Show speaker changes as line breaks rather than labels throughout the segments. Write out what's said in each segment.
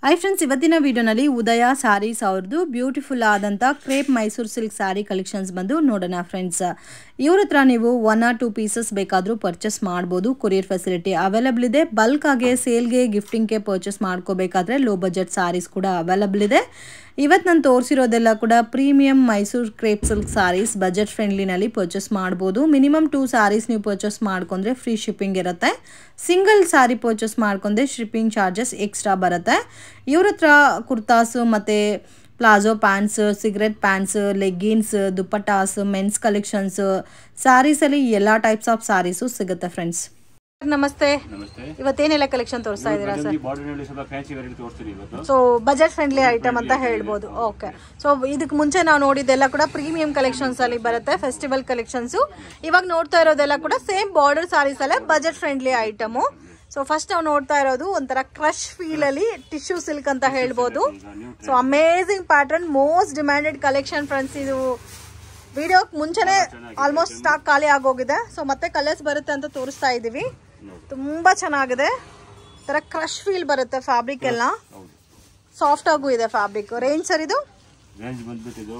Hi friends ಇವತ್ತಿನ ವಿಡಿಯೋನಲ್ಲಿ ಉದಯ ಸ್ಯಾರೀಸ್ ಅವ್ರದ್ದು ಬ್ಯೂಟಿಫುಲ್ ಆದಂಥ crepe Mysuru silk sari collections ಬಂದು ನೋಡೋಣ ಫ್ರೆಂಡ್ಸ್ ಇವ್ರ ಹತ್ರ ನೀವು ಒನ್ ಆರ್ ಟೂ ಪೀಸಸ್ ಬೇಕಾದರೂ ಪರ್ಚೇಸ್ ಮಾಡ್ಬೋದು ಕೊರಿಯರ್ ಫೆಸಿಲಿಟಿ ಅವೈಲಬಲ್ ಇದೆ ಬಲ್ಕ್ ಆಗಿ ಸೇಲ್ಗೆ ಗಿಫ್ಟಿಂಗ್ಗೆ ಪರ್ಚೇಸ್ ಮಾಡ್ಕೋಬೇಕಾದ್ರೆ ಲೋ ಬಜೆಟ್ ಸ್ಯಾರೀಸ್ ಕೂಡ ಅವೈಲಬಲ್ ಇದೆ ಇವತ್ತು ನಾನು ತೋರಿಸಿರೋದೆಲ್ಲ ಕೂಡ premium Mysuru crepe silk saris budget ಫ್ರೆಂಡ್ಲಿನಲ್ಲಿ ಪರ್ಚೇಸ್ ಮಾಡ್ಬೋದು ಮಿನಿಮಮ್ ಟೂ ಸ್ಯಾರೀಸ್ ನೀವು ಪರ್ಚೇಸ್ ಮಾಡ್ಕೊಂಡ್ರೆ ಫ್ರೀ ಶಿಪ್ಪಿಂಗ್ ಇರುತ್ತೆ ಸಿಂಗಲ್ ಸ್ಯಾರಿ ಪರ್ಚೇಸ್ ಮಾಡ್ಕೊಂಡ್ರೆ ಶಿಪ್ಪಿಂಗ್ ಚಾರ್ಜಸ್ ಎಕ್ಸ್ಟ್ರಾ ಬರುತ್ತೆ ಇವ್ರ ಹತ್ರ ಕುರ್ತಾಸು ಮತ್ತು palazzo pants cigarette pants leggings dupattas men's collections ಸ್ಯಾರೀಸಲ್ಲಿ ಎಲ್ಲ ಟೈಪ್ಸ್ ಆಫ್ ಸ್ಯಾರೀಸು ಸಿಗುತ್ತೆ ಫ್ರೆಂಡ್ಸ್ ನಮಸ್ತೆ
ನಮಸ್ತೆ
ಇವತ್ತೇನೆಲ್ಲ ಕಲೆಕ್ಷನ್ ತೋರಿಸ್ತಾ ಇದ್ದೀರಾ ಸರ್
ಬಾರ್ಡರ್ನಲ್ಲಿ ಸ್ವಲ್ಪ ಫ್ಯಾನ್ಸಿ ವೆರೈಟಿ ತೋರಿಸ್ತೀನಿ ಇವತ್ತು
ಸೊ ಬಜೆಟ್ ಫ್ರೆಂಡ್ಲಿ ಐಟಮ್ ಅಂತ ಹೇಳ್ಬೋದು ಓಕೆ ಸೊ ಇದಕ್ಕೆ ಮುಂಚೆ ನಾವು ನೋಡಿದ್ದೆಲ್ಲ ಕೂಡ ಪ್ರೀಮಿಯಂ ಕಲೆಕ್ಷನ್ಸ್ ಅಲ್ಲಿ ಬರುತ್ತೆ ಫೆಸ್ಟಿವಲ್ ಕಲೆಕ್ಷನ್ಸ್ ಇವಾಗ ನೋಡ್ತಾ ಇರೋದೆಲ್ಲ ಕೂಡ ಸೇಮ್ ಬಾರ್ಡರ್ ಸಾರೀಸ್ ಅಲ್ಲೇ budget friendly item so first ನಾವು ನೋಡ್ತಾ ಇರೋದು ಒಂಥರ ಕ್ರಶ್ ಫೀಲ್ ಅಲ್ಲಿ ಟಿಶ್ಯೂ ಸಿಲ್ಕ್ ಅಂತ ಹೇಳ್ಬೋದು so amazing pattern most demanded collection friends ಇದು ವಿಡಿಯೋ ಮುಂಚೆನೆ ಆಲ್ಮೋಸ್ಟ್ ಸ್ಟಾಕ್ ಖಾಲಿ ಆಗೋಗಿದೆ ಸೊ ಮತ್ತೆ ಕಲರ್ಸ್ ಬರುತ್ತೆ ಅಂತ ತೋರಿಸ್ತಾ ಇದೀವಿ ತುಂಬಾ ಚೆನ್ನಾಗಿದೆ ತರ ಕ್ರಶ್ ಫೀಲ್ ಬರುತ್ತೆ ಫ್ಯಾಬ್ರಿಕ್ ಎಲ್ಲ
ಹೌದು
ಸಾಫ್ಟ್ ಆಗೂ ಇದೆ ಫ್ಯಾಬ್ರಿಕ್ ರೇಂಜ್ ಸರ್ ಇದು
ರೇಂಜ್ ಬಂದ್ಬಿಟ್ಟು ಇದು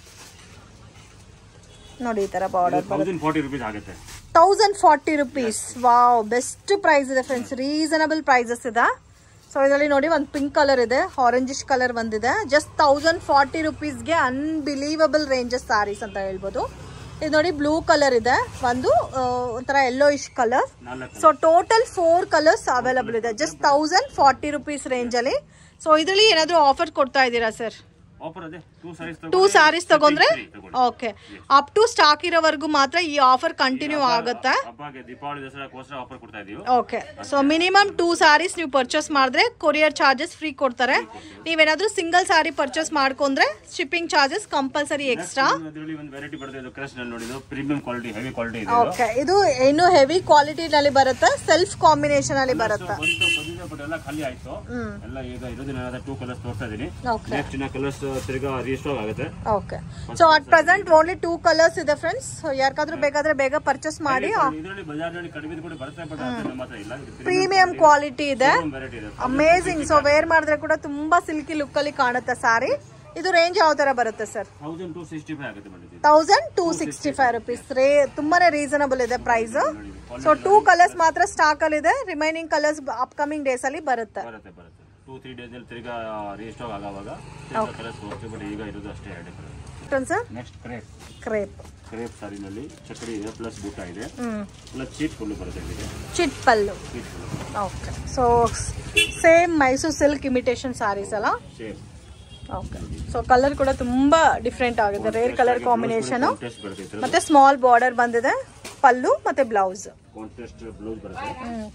ನೋಡಿ ಈ ತರ ಬಾರ್ಡರ್
ತೌಸಂಡ್ ಫಾರ್ಟಿ ರುಪೀಸ್ ಆಗುತ್ತೆ
thousand forty rupees wow best price ಇದೆ ಫ್ರೆಂಡ್ಸ್ ರೀಸನಬಲ್ ಪ್ರೈಸಸ್ ಇದೆ ಸೊ ಇದರಲ್ಲಿ ನೋಡಿ ಒಂದು ಪಿಂಕ್ ಕಲರ್ ಇದೆ ಆರೆಂಜಿಶ್ ಕಲರ್ ಬಂದಿದೆ ಜಸ್ಟ್ ತೌಸಂಡ್ ಫಾರ್ಟಿ ರುಪೀಸ್ಗೆ ಅನ್ಬಿಲೀವಬಲ್ ರೇಂಜಸ್ ಸ್ಯಾರೀಸ್ ಅಂತ ಹೇಳ್ಬೋದು ಇದು ನೋಡಿ ಬ್ಲೂ ಕಲರ್ ಇದೆ ಒಂದು ಆ, ಒಂಥರ ಯೆಲ್ಲೋ ಇಶ್ ಕಲರ್
ನಾಲ್ಕು
so total four colours available ಇದೆ ಜಸ್ಟ್ ತೌಸಂಡ್ ಫಾರ್ಟಿ ರುಪೀಸ್ ರೇಂಜಲ್ಲಿ ಸೊ ಇದರಲ್ಲಿ ಏನಾದರೂ ಆಫರ್ ಕೊಡ್ತಾ ಇದ್ದೀರಾ ಸರ್
ಆಫರ್ ಅದೇ ಟೂ ಸಾರೀಸ್
ಟೂ ಸ್ಯಾರೀಸ್ ತಗೊಂಡ್ರೆ ಓಕೆ ಅಪ್ ಟು ಸ್ಟಾಕ್ ಇರೋವರೆಗೂ ಮಾತ್ರ ಈ ಆಫರ್ ಕಂಟಿನ್ಯೂ ಆಗುತ್ತೆ
ಹಬ್ಬಕ್ಕೆ ದೀಪಾವಳಿ ದಸರಾಕೋಸ್ಕರ ಆಫರ್ ಕೊಡ್ತಾ ಇದೀವಿ
okay so minimum two saris ನೀವು ಪರ್ಚೇಸ್ ಮಾಡಿದ್ರೆ ಕೊರಿಯರ್ ಚಾರ್ಜಸ್ ಫ್ರೀ ಕೊಡ್ತಾರೆ ನೀವೇನಾದ್ರೂ ಸಿಂಗಲ್ ಸ್ಯಾರಿ ಪರ್ಚೇಸ್ ಮಾಡ್ಕೊಂಡ್ರೆ ಶಿಪ್ಪಿಂಗ್ ಚಾರ್ಜಸ್ ಕಂಪಲ್ಸರಿ ಎಕ್ಸ್ಟ್ರಾ
ಅದರಲ್ಲಿ ಒಂದು ವೆರೈಟಿ ಬರ್ತದೆ ಇದು ಕ್ರಶ್ ನಲ್ಲಿ ನೋಡಿದ್ದು ಪ್ರೀಮಿಯಂ ಕ್ವಾಲಿಟಿ ಹೆವಿ ಕ್ವಾಲಿಟಿ ಇದೆ
ಓಕೆ ಇದು ಇನ್ನು ಹೆವಿ ಕ್ವಾಲಿಟಿನಲ್ಲಿ ಬರುತ್ತೆ ಸೆಲ್ಫ್ ಕಾಂಬಿನೇಷನ್ ಅಲ್ಲಿ ಬರುತ್ತೆ
ಬಂತು ಬಂದಿದೆ ಬಟ್ ಎಲ್ಲ ಖಾಲಿ ಆಯ್ತು ಎಲ್ಲ ಈಗ ಇರೋದಿನ ಟೂ ಕಲರ್ಸ್ ತೋರಿಸ್ತಾ ಇದೀನಿ
ಓಕೆ
ನೆಕ್ಸ್ಟ್ ಇನ್ನ ಕಲರ್ಸ್ ತಿರ್ಗಾ ರೀಸ್ಟಾಕ್ ಆಗುತ್ತೆ
okay so at present only two colours ಇದೆ ಫ್ರೆಂಡ್ಸ್ ಯಾರಿಗಾದ್ರೂ ಬೇಕಾದ್ರೆ ಬೇಗ ಪರ್ಚೇಸ್ ಮಾಡಿ
ಇದರಲ್ಲಿ ಬಜಾರ್ನಲ್ಲಿ ಕಡಿಮೆ ಕೂಡ ಬರುತ್ತೆ ಬಟ್ ಅದು ಮಾತ್ರ ಇಲ್ಲ
ಪ್ರೀಮಿಯಂ ಕ್ವಾಲಿಟಿ ಇದೆ
ವೆರೈಟಿ ಇದೆ
ಅಮೇಸಿಂಗ್ ಸೊ ವೇರ್ ಮಾಡಿದ್ರೆ ಕೂಡ ತುಂಬಾ ಸಿಲ್ಕಿ ಲುಕ್ ಅಲ್ಲಿ ಕಾಣುತ್ತೆ ಸಾರಿ ಇದು ರೇಂಜ್ ಯಾವ ತರ ಬರುತ್ತೆ sir
thousand two sixty five ಆಗುತ್ತೆ ಮೇಡಮ್ ಇದು
thousand two sixty five rupees ರೇ ತುಂಬಾನೇ ರೀಸನಬಲ್ ಇದೆ ಪ್ರೈಸ್ ಸೊ ಟೂ ಕಲರ್ಸ್ ಮಾತ್ರ ಸ್ಟಾಕ್ ಅಲ್ಲಿ ಇದೆ ರಿಮೈನಿಂಗ್ ಕಲರ್ಸ್ ಅಪ್ಕಮಿಂಗ್ ಡೇಸ್ ಅಲ್ಲಿ ಬರುತ್ತೆ
ಬರುತ್ತೆ ಬರುತ್ತೆ ಟೂ ತ್ರೀ ಡೇಸ್ ಅಲ್ಲಿ ತಿರ್ಗಾ ರೀಸ್ಟಾಕ್ ಆಗೋವಾಗ ಕಲರ್ಸ್ ತೋರಿಸ್ತೀವಿ ಬಟ್ ಈಗ ಇರೋದು ಅಷ್ಟೇ ಎರಡು colour
sir
next crepe
crepe
crepe ಸಾರಿನಲ್ಲಿ ಚಕ್ರಿ ಇದೆ ಪ್ಲಸ್ ಬೂಟ ಇದೆ
ಹ್ಮ್
ಪ್ಲಸ್ ಚೀಟ್ ಫುಲ್ ಬರುತ್ತೆ ಇದಕ್ಕೆ
ಚಿಟ್ ಪಲ್ಲು
ಚೀಟ್ ಫುಲ್
okay so same Mysuru silk imitation saris ಅಲ್ಲ
ಸೇಮ್
ಓಕೆ ಸೊ ಕಲರ್ ಕೂಡ ತುಂಬಾ ಡಿಫ್ರೆಂಟ್ ಆಗಿದೆ ರೇರ್ ಕಲರ್ ಕಾಂಬಿನೇಷನ್
ಟೆಸ್ಟ್ ಬರುತ್ತೆ ಇದ್ರ
ಮತ್ತೆ ಸ್ಮಾಲ್ ಬಾರ್ಡರ್ ಬಂದಿದೆ ಪಲ್ಲು ಮತ್ತೆ ಬ್ಲೌಸ್
ಕಾಂಟ್ರಾಸ್ಟ್ ಬ್ಲೌಸ್ ಬರುತ್ತೆ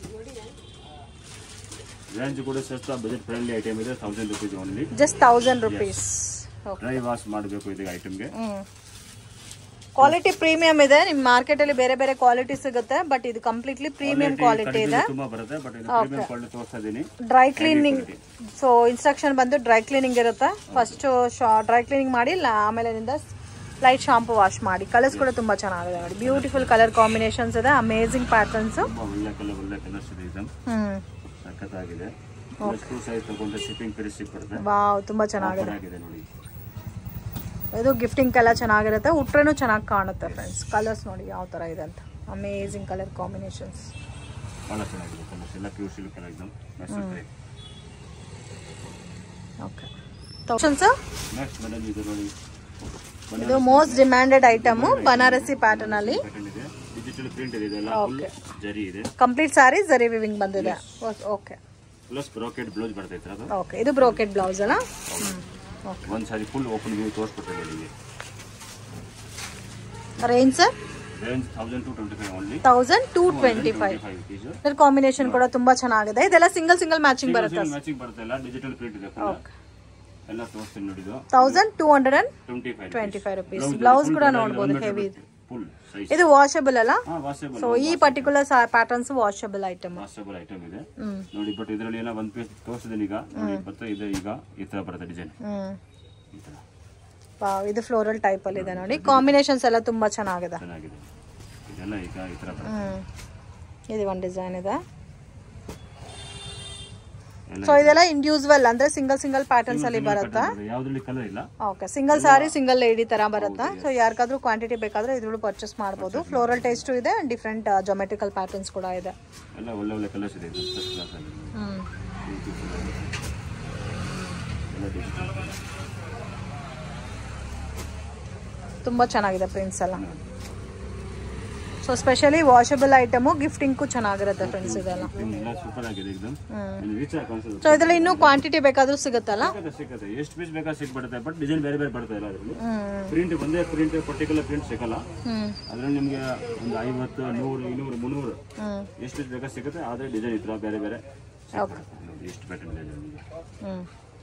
ರೇಂಜ್ ಕೂಡ ಸಸ್ತಾ ಬಜೆಟ್ ಫ್ರೆಂಡ್ಲಿ ಐಟಮ್ ಇದೆ thousand rupees only
just thousand rupees
dry wash ಮಾಡಬೇಕು ಇದಕ್ಕೆ ಐಟಮ್ಗೆ
ಕ್ವಾಲಿಟಿ ಪ್ರೀಮಿಯಂ ಇದೆ ನಿಮ್ ಮಾರ್ಕೆಟ್ ಅಲ್ಲಿ ಬೇರೆ ಬೇರೆ ಕ್ವಾಲಿಟಿ ಸಿಗುತ್ತೆ ಬಟ್ ಇದು ಕಂಪ್ಲೀಟ್ಲಿ ಪ್ರೀಮಿಯಂ ಕ್ವಾಲಿಟಿ ಇದೆ
ತುಂಬಾ ಬರುತ್ತೆ ಬಟ್ ಇದು ಪ್ರೀಮಿಯಂ ಕ್ವಾಲಿಟಿ ತೋರಿಸ್ತಾ ಇದೀನಿ
ಡ್ರೈ ಕ್ಲೀನಿಂಗ್ ಸೊ ಇನ್ಸ್ಟ್ರಕ್ಷನ್ ಬಂದು ಡ್ರೈ ಕ್ಲೀನಿಂಗ್ ಇರುತ್ತೆ ಫಸ್ಟ್ ಡ್ರೈ ಕ್ಲೀನಿಂಗ್ ಮಾಡಿ ಲ- ಆಮೇಲೆ ಲೈಟ್ ಶಾಂಪು ವಾಶ್ ಮಾಡಿ ಕಲರ್ಸ್ ಕೂಡ ತುಂಬಾ ಚೆನ್ನಾಗಿದೆ ನೋಡಿ ಬ್ಯೂಟಿಫುಲ್ ಕಲರ್ ಕಾಂಬಿನೇಷನ್ಸ್ ಇದೆ ಅಮೇಸಿಂಗ್ ಪ್ಯಾಟರ್ನ್ಸ್
ತುಂಬಾ ಒಳ್ಳೆ ಕಲರ್ ಒಳ್ಳೆ ಕಲರ್ಸ್ ಇದೆ ಇದು
ಹ್ಮ್
ಸಖತ್ತಾಗಿದೆ ಪ್ಲಸ್ ಟೂ ಸೈಜ್ ತಗೊಂಡ್ರೆ ಶಿಪ್ಪಿಂಗ್ ಫ್ರೀ ಸಿಕ್ಬಿಡುತ್ತೆ
ವಾವ್ ತುಂಬಾ ಚೆನ್ನಾಗಿದೆ
ಚೆನ್ನಾಗಿದೆ ನೋಡಿ
ಇದು ಗಿಫ್ಟಿಂಗ್ ಎಲ್ಲ ಚೆನ್ನಾಗಿರುತ್ತೆ ಉಟ್ರೇನು ಚೆನ್ನಾಗಿ ಕಾಣುತ್ತೆ ಫ್ರೆಂಡ್ಸ್ ಕಲರ್ಸ್ ನೋಡಿ ಯಾವ ತರ ಇದೆ ಅಂತ ಅಮೇಸಿಂಗ್ ಕಲರ್ ಕಾಂಬಿನೇಷನ್ಸ್
ಬಹಳ ಚೆನ್ನಾಗಿದೆ ಕಲರ್ಸ್ ಎಲ್ಲ ಪ್ಯೂರ್ ಸಿಲ್ಕ್ ಕಲರ್ ಇದು Mysuru crepe
okay sir
next madam ಇದು ನೋಡಿ
ಇದು most demanded item Banarasi pattern ಅಲ್ಲಿ
ಪ್ಯಾಟರ್ನ್ ಇದೆ ಡಿಜಿಟಲ್ ಪ್ರಿಂಟ್ ಇದೆ ಇದೆಲ್ಲ ಫುಲ್ ಜರಿ ಇದೆ
ಕಂಪ್ಲೀಟ್ ಸ್ಯಾರಿ ಜರಿ ವಿವಿಂಗ್ ಬಂದಿದೆ ಓಕೆ
ಪ್ಲಸ್ ಬ್ರಾಕೆಟ್ ಬ್ಲೌಸ್ ಬರ್ತೈತೆ ಅದು
ಓಕೆ ಇದು ಬ್ರೋಕೆಟ್ ಬ್ಲೌಸ್ ಅಲ್ಲ
ಒಂದ್ ಸಾರಿ ಫುಲ್ ಓಪನ್ ವ್ಯೂ ತೋರಿಸ್ಕೊಡ್ತೇವೆ ನಿಮಗೆ
range sir
range thousand two twenty five only
thousand two twenty five
five rupees
ಇದ್ರ ಕಾಂಬಿನೇಷನ್ ಕೂಡ ತುಂಬಾ ಚೆನ್ನಾಗಿದೆ ಇದೆಲ್ಲ ಸಿಂಗಲ್ ಸಿಂಗಲ್ ಮ್ಯಾಚಿಂಗ್ ಬರುತ್ತೆ
ಮ್ಯಾಚಿಂಗ್ ಬರುತ್ತೆ ಎಲ್ಲ ಡಿಜಿಟಲ್ ಪ್ರಿಂಟ್ ಇದೆ full. ಎಲ್ಲ ತೋರಿಸ್ತೀನಿ ನೋಡಿದ್ದು
thousand two hundred and
twenty five
twenty five rupees blouse ಕೂಡ ನೋಡ್ಬೋದು ಹೆವಿ
ಫುಲ್ ಸೈಜ್
ಇದು ವಾಷಬಲ್ ಅಲ್ಲ
ಹಾ ವಾಷಬಲ್
ಸೊ ಈ particular patterns washable item
washable item ಇದೆ
ಹ್ಮ್
ನೋಡಿ ಬಟ್ ಇದರಲ್ಲಿ ಏನೋ ಒಂದ್ ಪೀಸ್ ತೋರಿಸಿದ್ದೀನಿ ಈಗ ನೋಡಿ ಮತ್ತೆ ಇದೆ ಈಗ ಈ ತರ ಬರುತ್ತೆ ಡಿಸೈನ್
ಹ್ಮ್
ಈ ತರ
ವಾವ್, ಇದು ಫ್ಲೋರಲ್ ಟೈಪ್ ಅಲ್ಲಿ ಇದೆ ನೋಡಿ ಕಾಂಬಿನೇಷನ್ಸ್ ಎಲ್ಲ ತುಂಬಾ ಚೆನ್ನಾಗಿದೆ
ಚೆನ್ನಾಗಿದೆ ಇದೆಲ್ಲ ಈಗ ಈ ತರ ಬರುತ್ತೆ
ಹ್ಮ್ ಇದು ಒಂದು ಡಿಸೈನ್ ಇದೆ ಸೊ ಇದೆಲ್ಲ ಇಂಡಿವಿಜುವಲ್ ಅಂದ್ರೆ ಸಿಂಗಲ್ ಸಿಂಗಲ್ ಪ್ಯಾಟರ್ನ್ಸ್ ಅಲ್ಲಿ ಬರುತ್ತಾ
ಯಾವ್ದ್ರಲ್ಲಿ ಕಲರ್ ಇಲ್ಲ
okay single sari single lady ತರ ಬರುತ್ತಾ ಸೊ ಯಾರಿಗಾದ್ರೂ ಕ್ವಾಂಟಿಟಿ ಬೇಕಾದ್ರೆ ಇದ್ರಲ್ಲೂ ಪರ್ಚೇಸ್ ಮಾಡ್ಬೋದು ಫ್ಲೋರಲ್ ಟೇಸ್ಟು ಇದೆ ಡಿಫ್ರೆಂಟ್ ಜೊಮೆಟ್ರಿಕಲ್ ಪ್ಯಾಟರ್ನ್ಸ್ ಕೂಡ ಇದೆ
ಎಲ್ಲ ಒಳ್ಳೆ ಒಳ್ಳೆ ಕಲರ್ಸ್ ಇದೆ ಫಸ್ಟ್ ಕ್ಲಾಸ್ ಅಲ್ಲಿ
ಹ್ಮ್
ಎಲ್ಲ digital.
ತುಂಬಾ ಚೆನ್ನಾಗಿದೆ ಪ್ರಿಂಟ್ಸ್ ಎಲ್ಲ ಸೊ ಸ್ಪೆಷಲಿ ವಾಷಬಲ್ ಐಟಮು ಗಿಫ್ಟಿಂಗ್ಗೂ ಚೆನ್ನಾಗಿರುತ್ತೆ ಫ್ರೆಂಡ್ಸ್ ಇದೆಲ್ಲ
ಎಲ್ಲ ಸೂಪರ್ ಆಗಿದೆ ಎಕ್ದಮ್ ರೀಚ್ ಆಗಿ ಕಾಣಿಸುತ್ತೆ
ಸೊ ಇದರಲ್ಲಿ ಇನ್ನೂ ಕ್ವಾಂಟಿಟಿ ಬೇಕಾದ್ರೂ ಸಿಗುತ್ತಲ್ಲ
ಸಿಗುತ್ತೆ ಸಿಗುತ್ತೆ ಎಷ್ಟು ಪೀಸ್ ಬೇಕಾದ್ರೆ ಸಿಕ್ಬಿಡುತ್ತೆ ಬಟ್ ಡಿಸೈನ್ ಬೇರೆ ಬೇರೆ ಬರ್ತದೆ ಎಲ್ಲ ಅದರಲ್ಲಿ
ಹ್ಮ್
ಪ್ರಿಂಟ್ ಒಂದೇ ಪ್ರಿಂಟ್ ಪರ್ಟಿಕ್ಯುಲರ್ ಪ್ರಿಂಟ್ ಸಿಗಲ್ಲ
ಹ್ಮ್
ಅದ್ರಲ್ಲಿ ನಿಮಗೆ ಒಂದು ಐವತ್ತು ನೂರು ಇನ್ನೂರು ಮುನ್ನೂರು
ಹ್ಮ್
ಎಷ್ಟು ಪೀಸ್ ಬೇಕಾದ್ರೆ ಸಿಗುತ್ತೆ ಆದರೆ ಡಿಸೈನ್ ಇತ್ರ ಬೇರೆ ಬೇರೆ ಸಿಕ್ಬಿಡುತ್ತೆ. ನೋಡಿ ಎಷ್ಟು ಪ್ಯಾಟರ್ನ್ ಇದೆ ನಿಮಗೆ
ಹ್ಮ್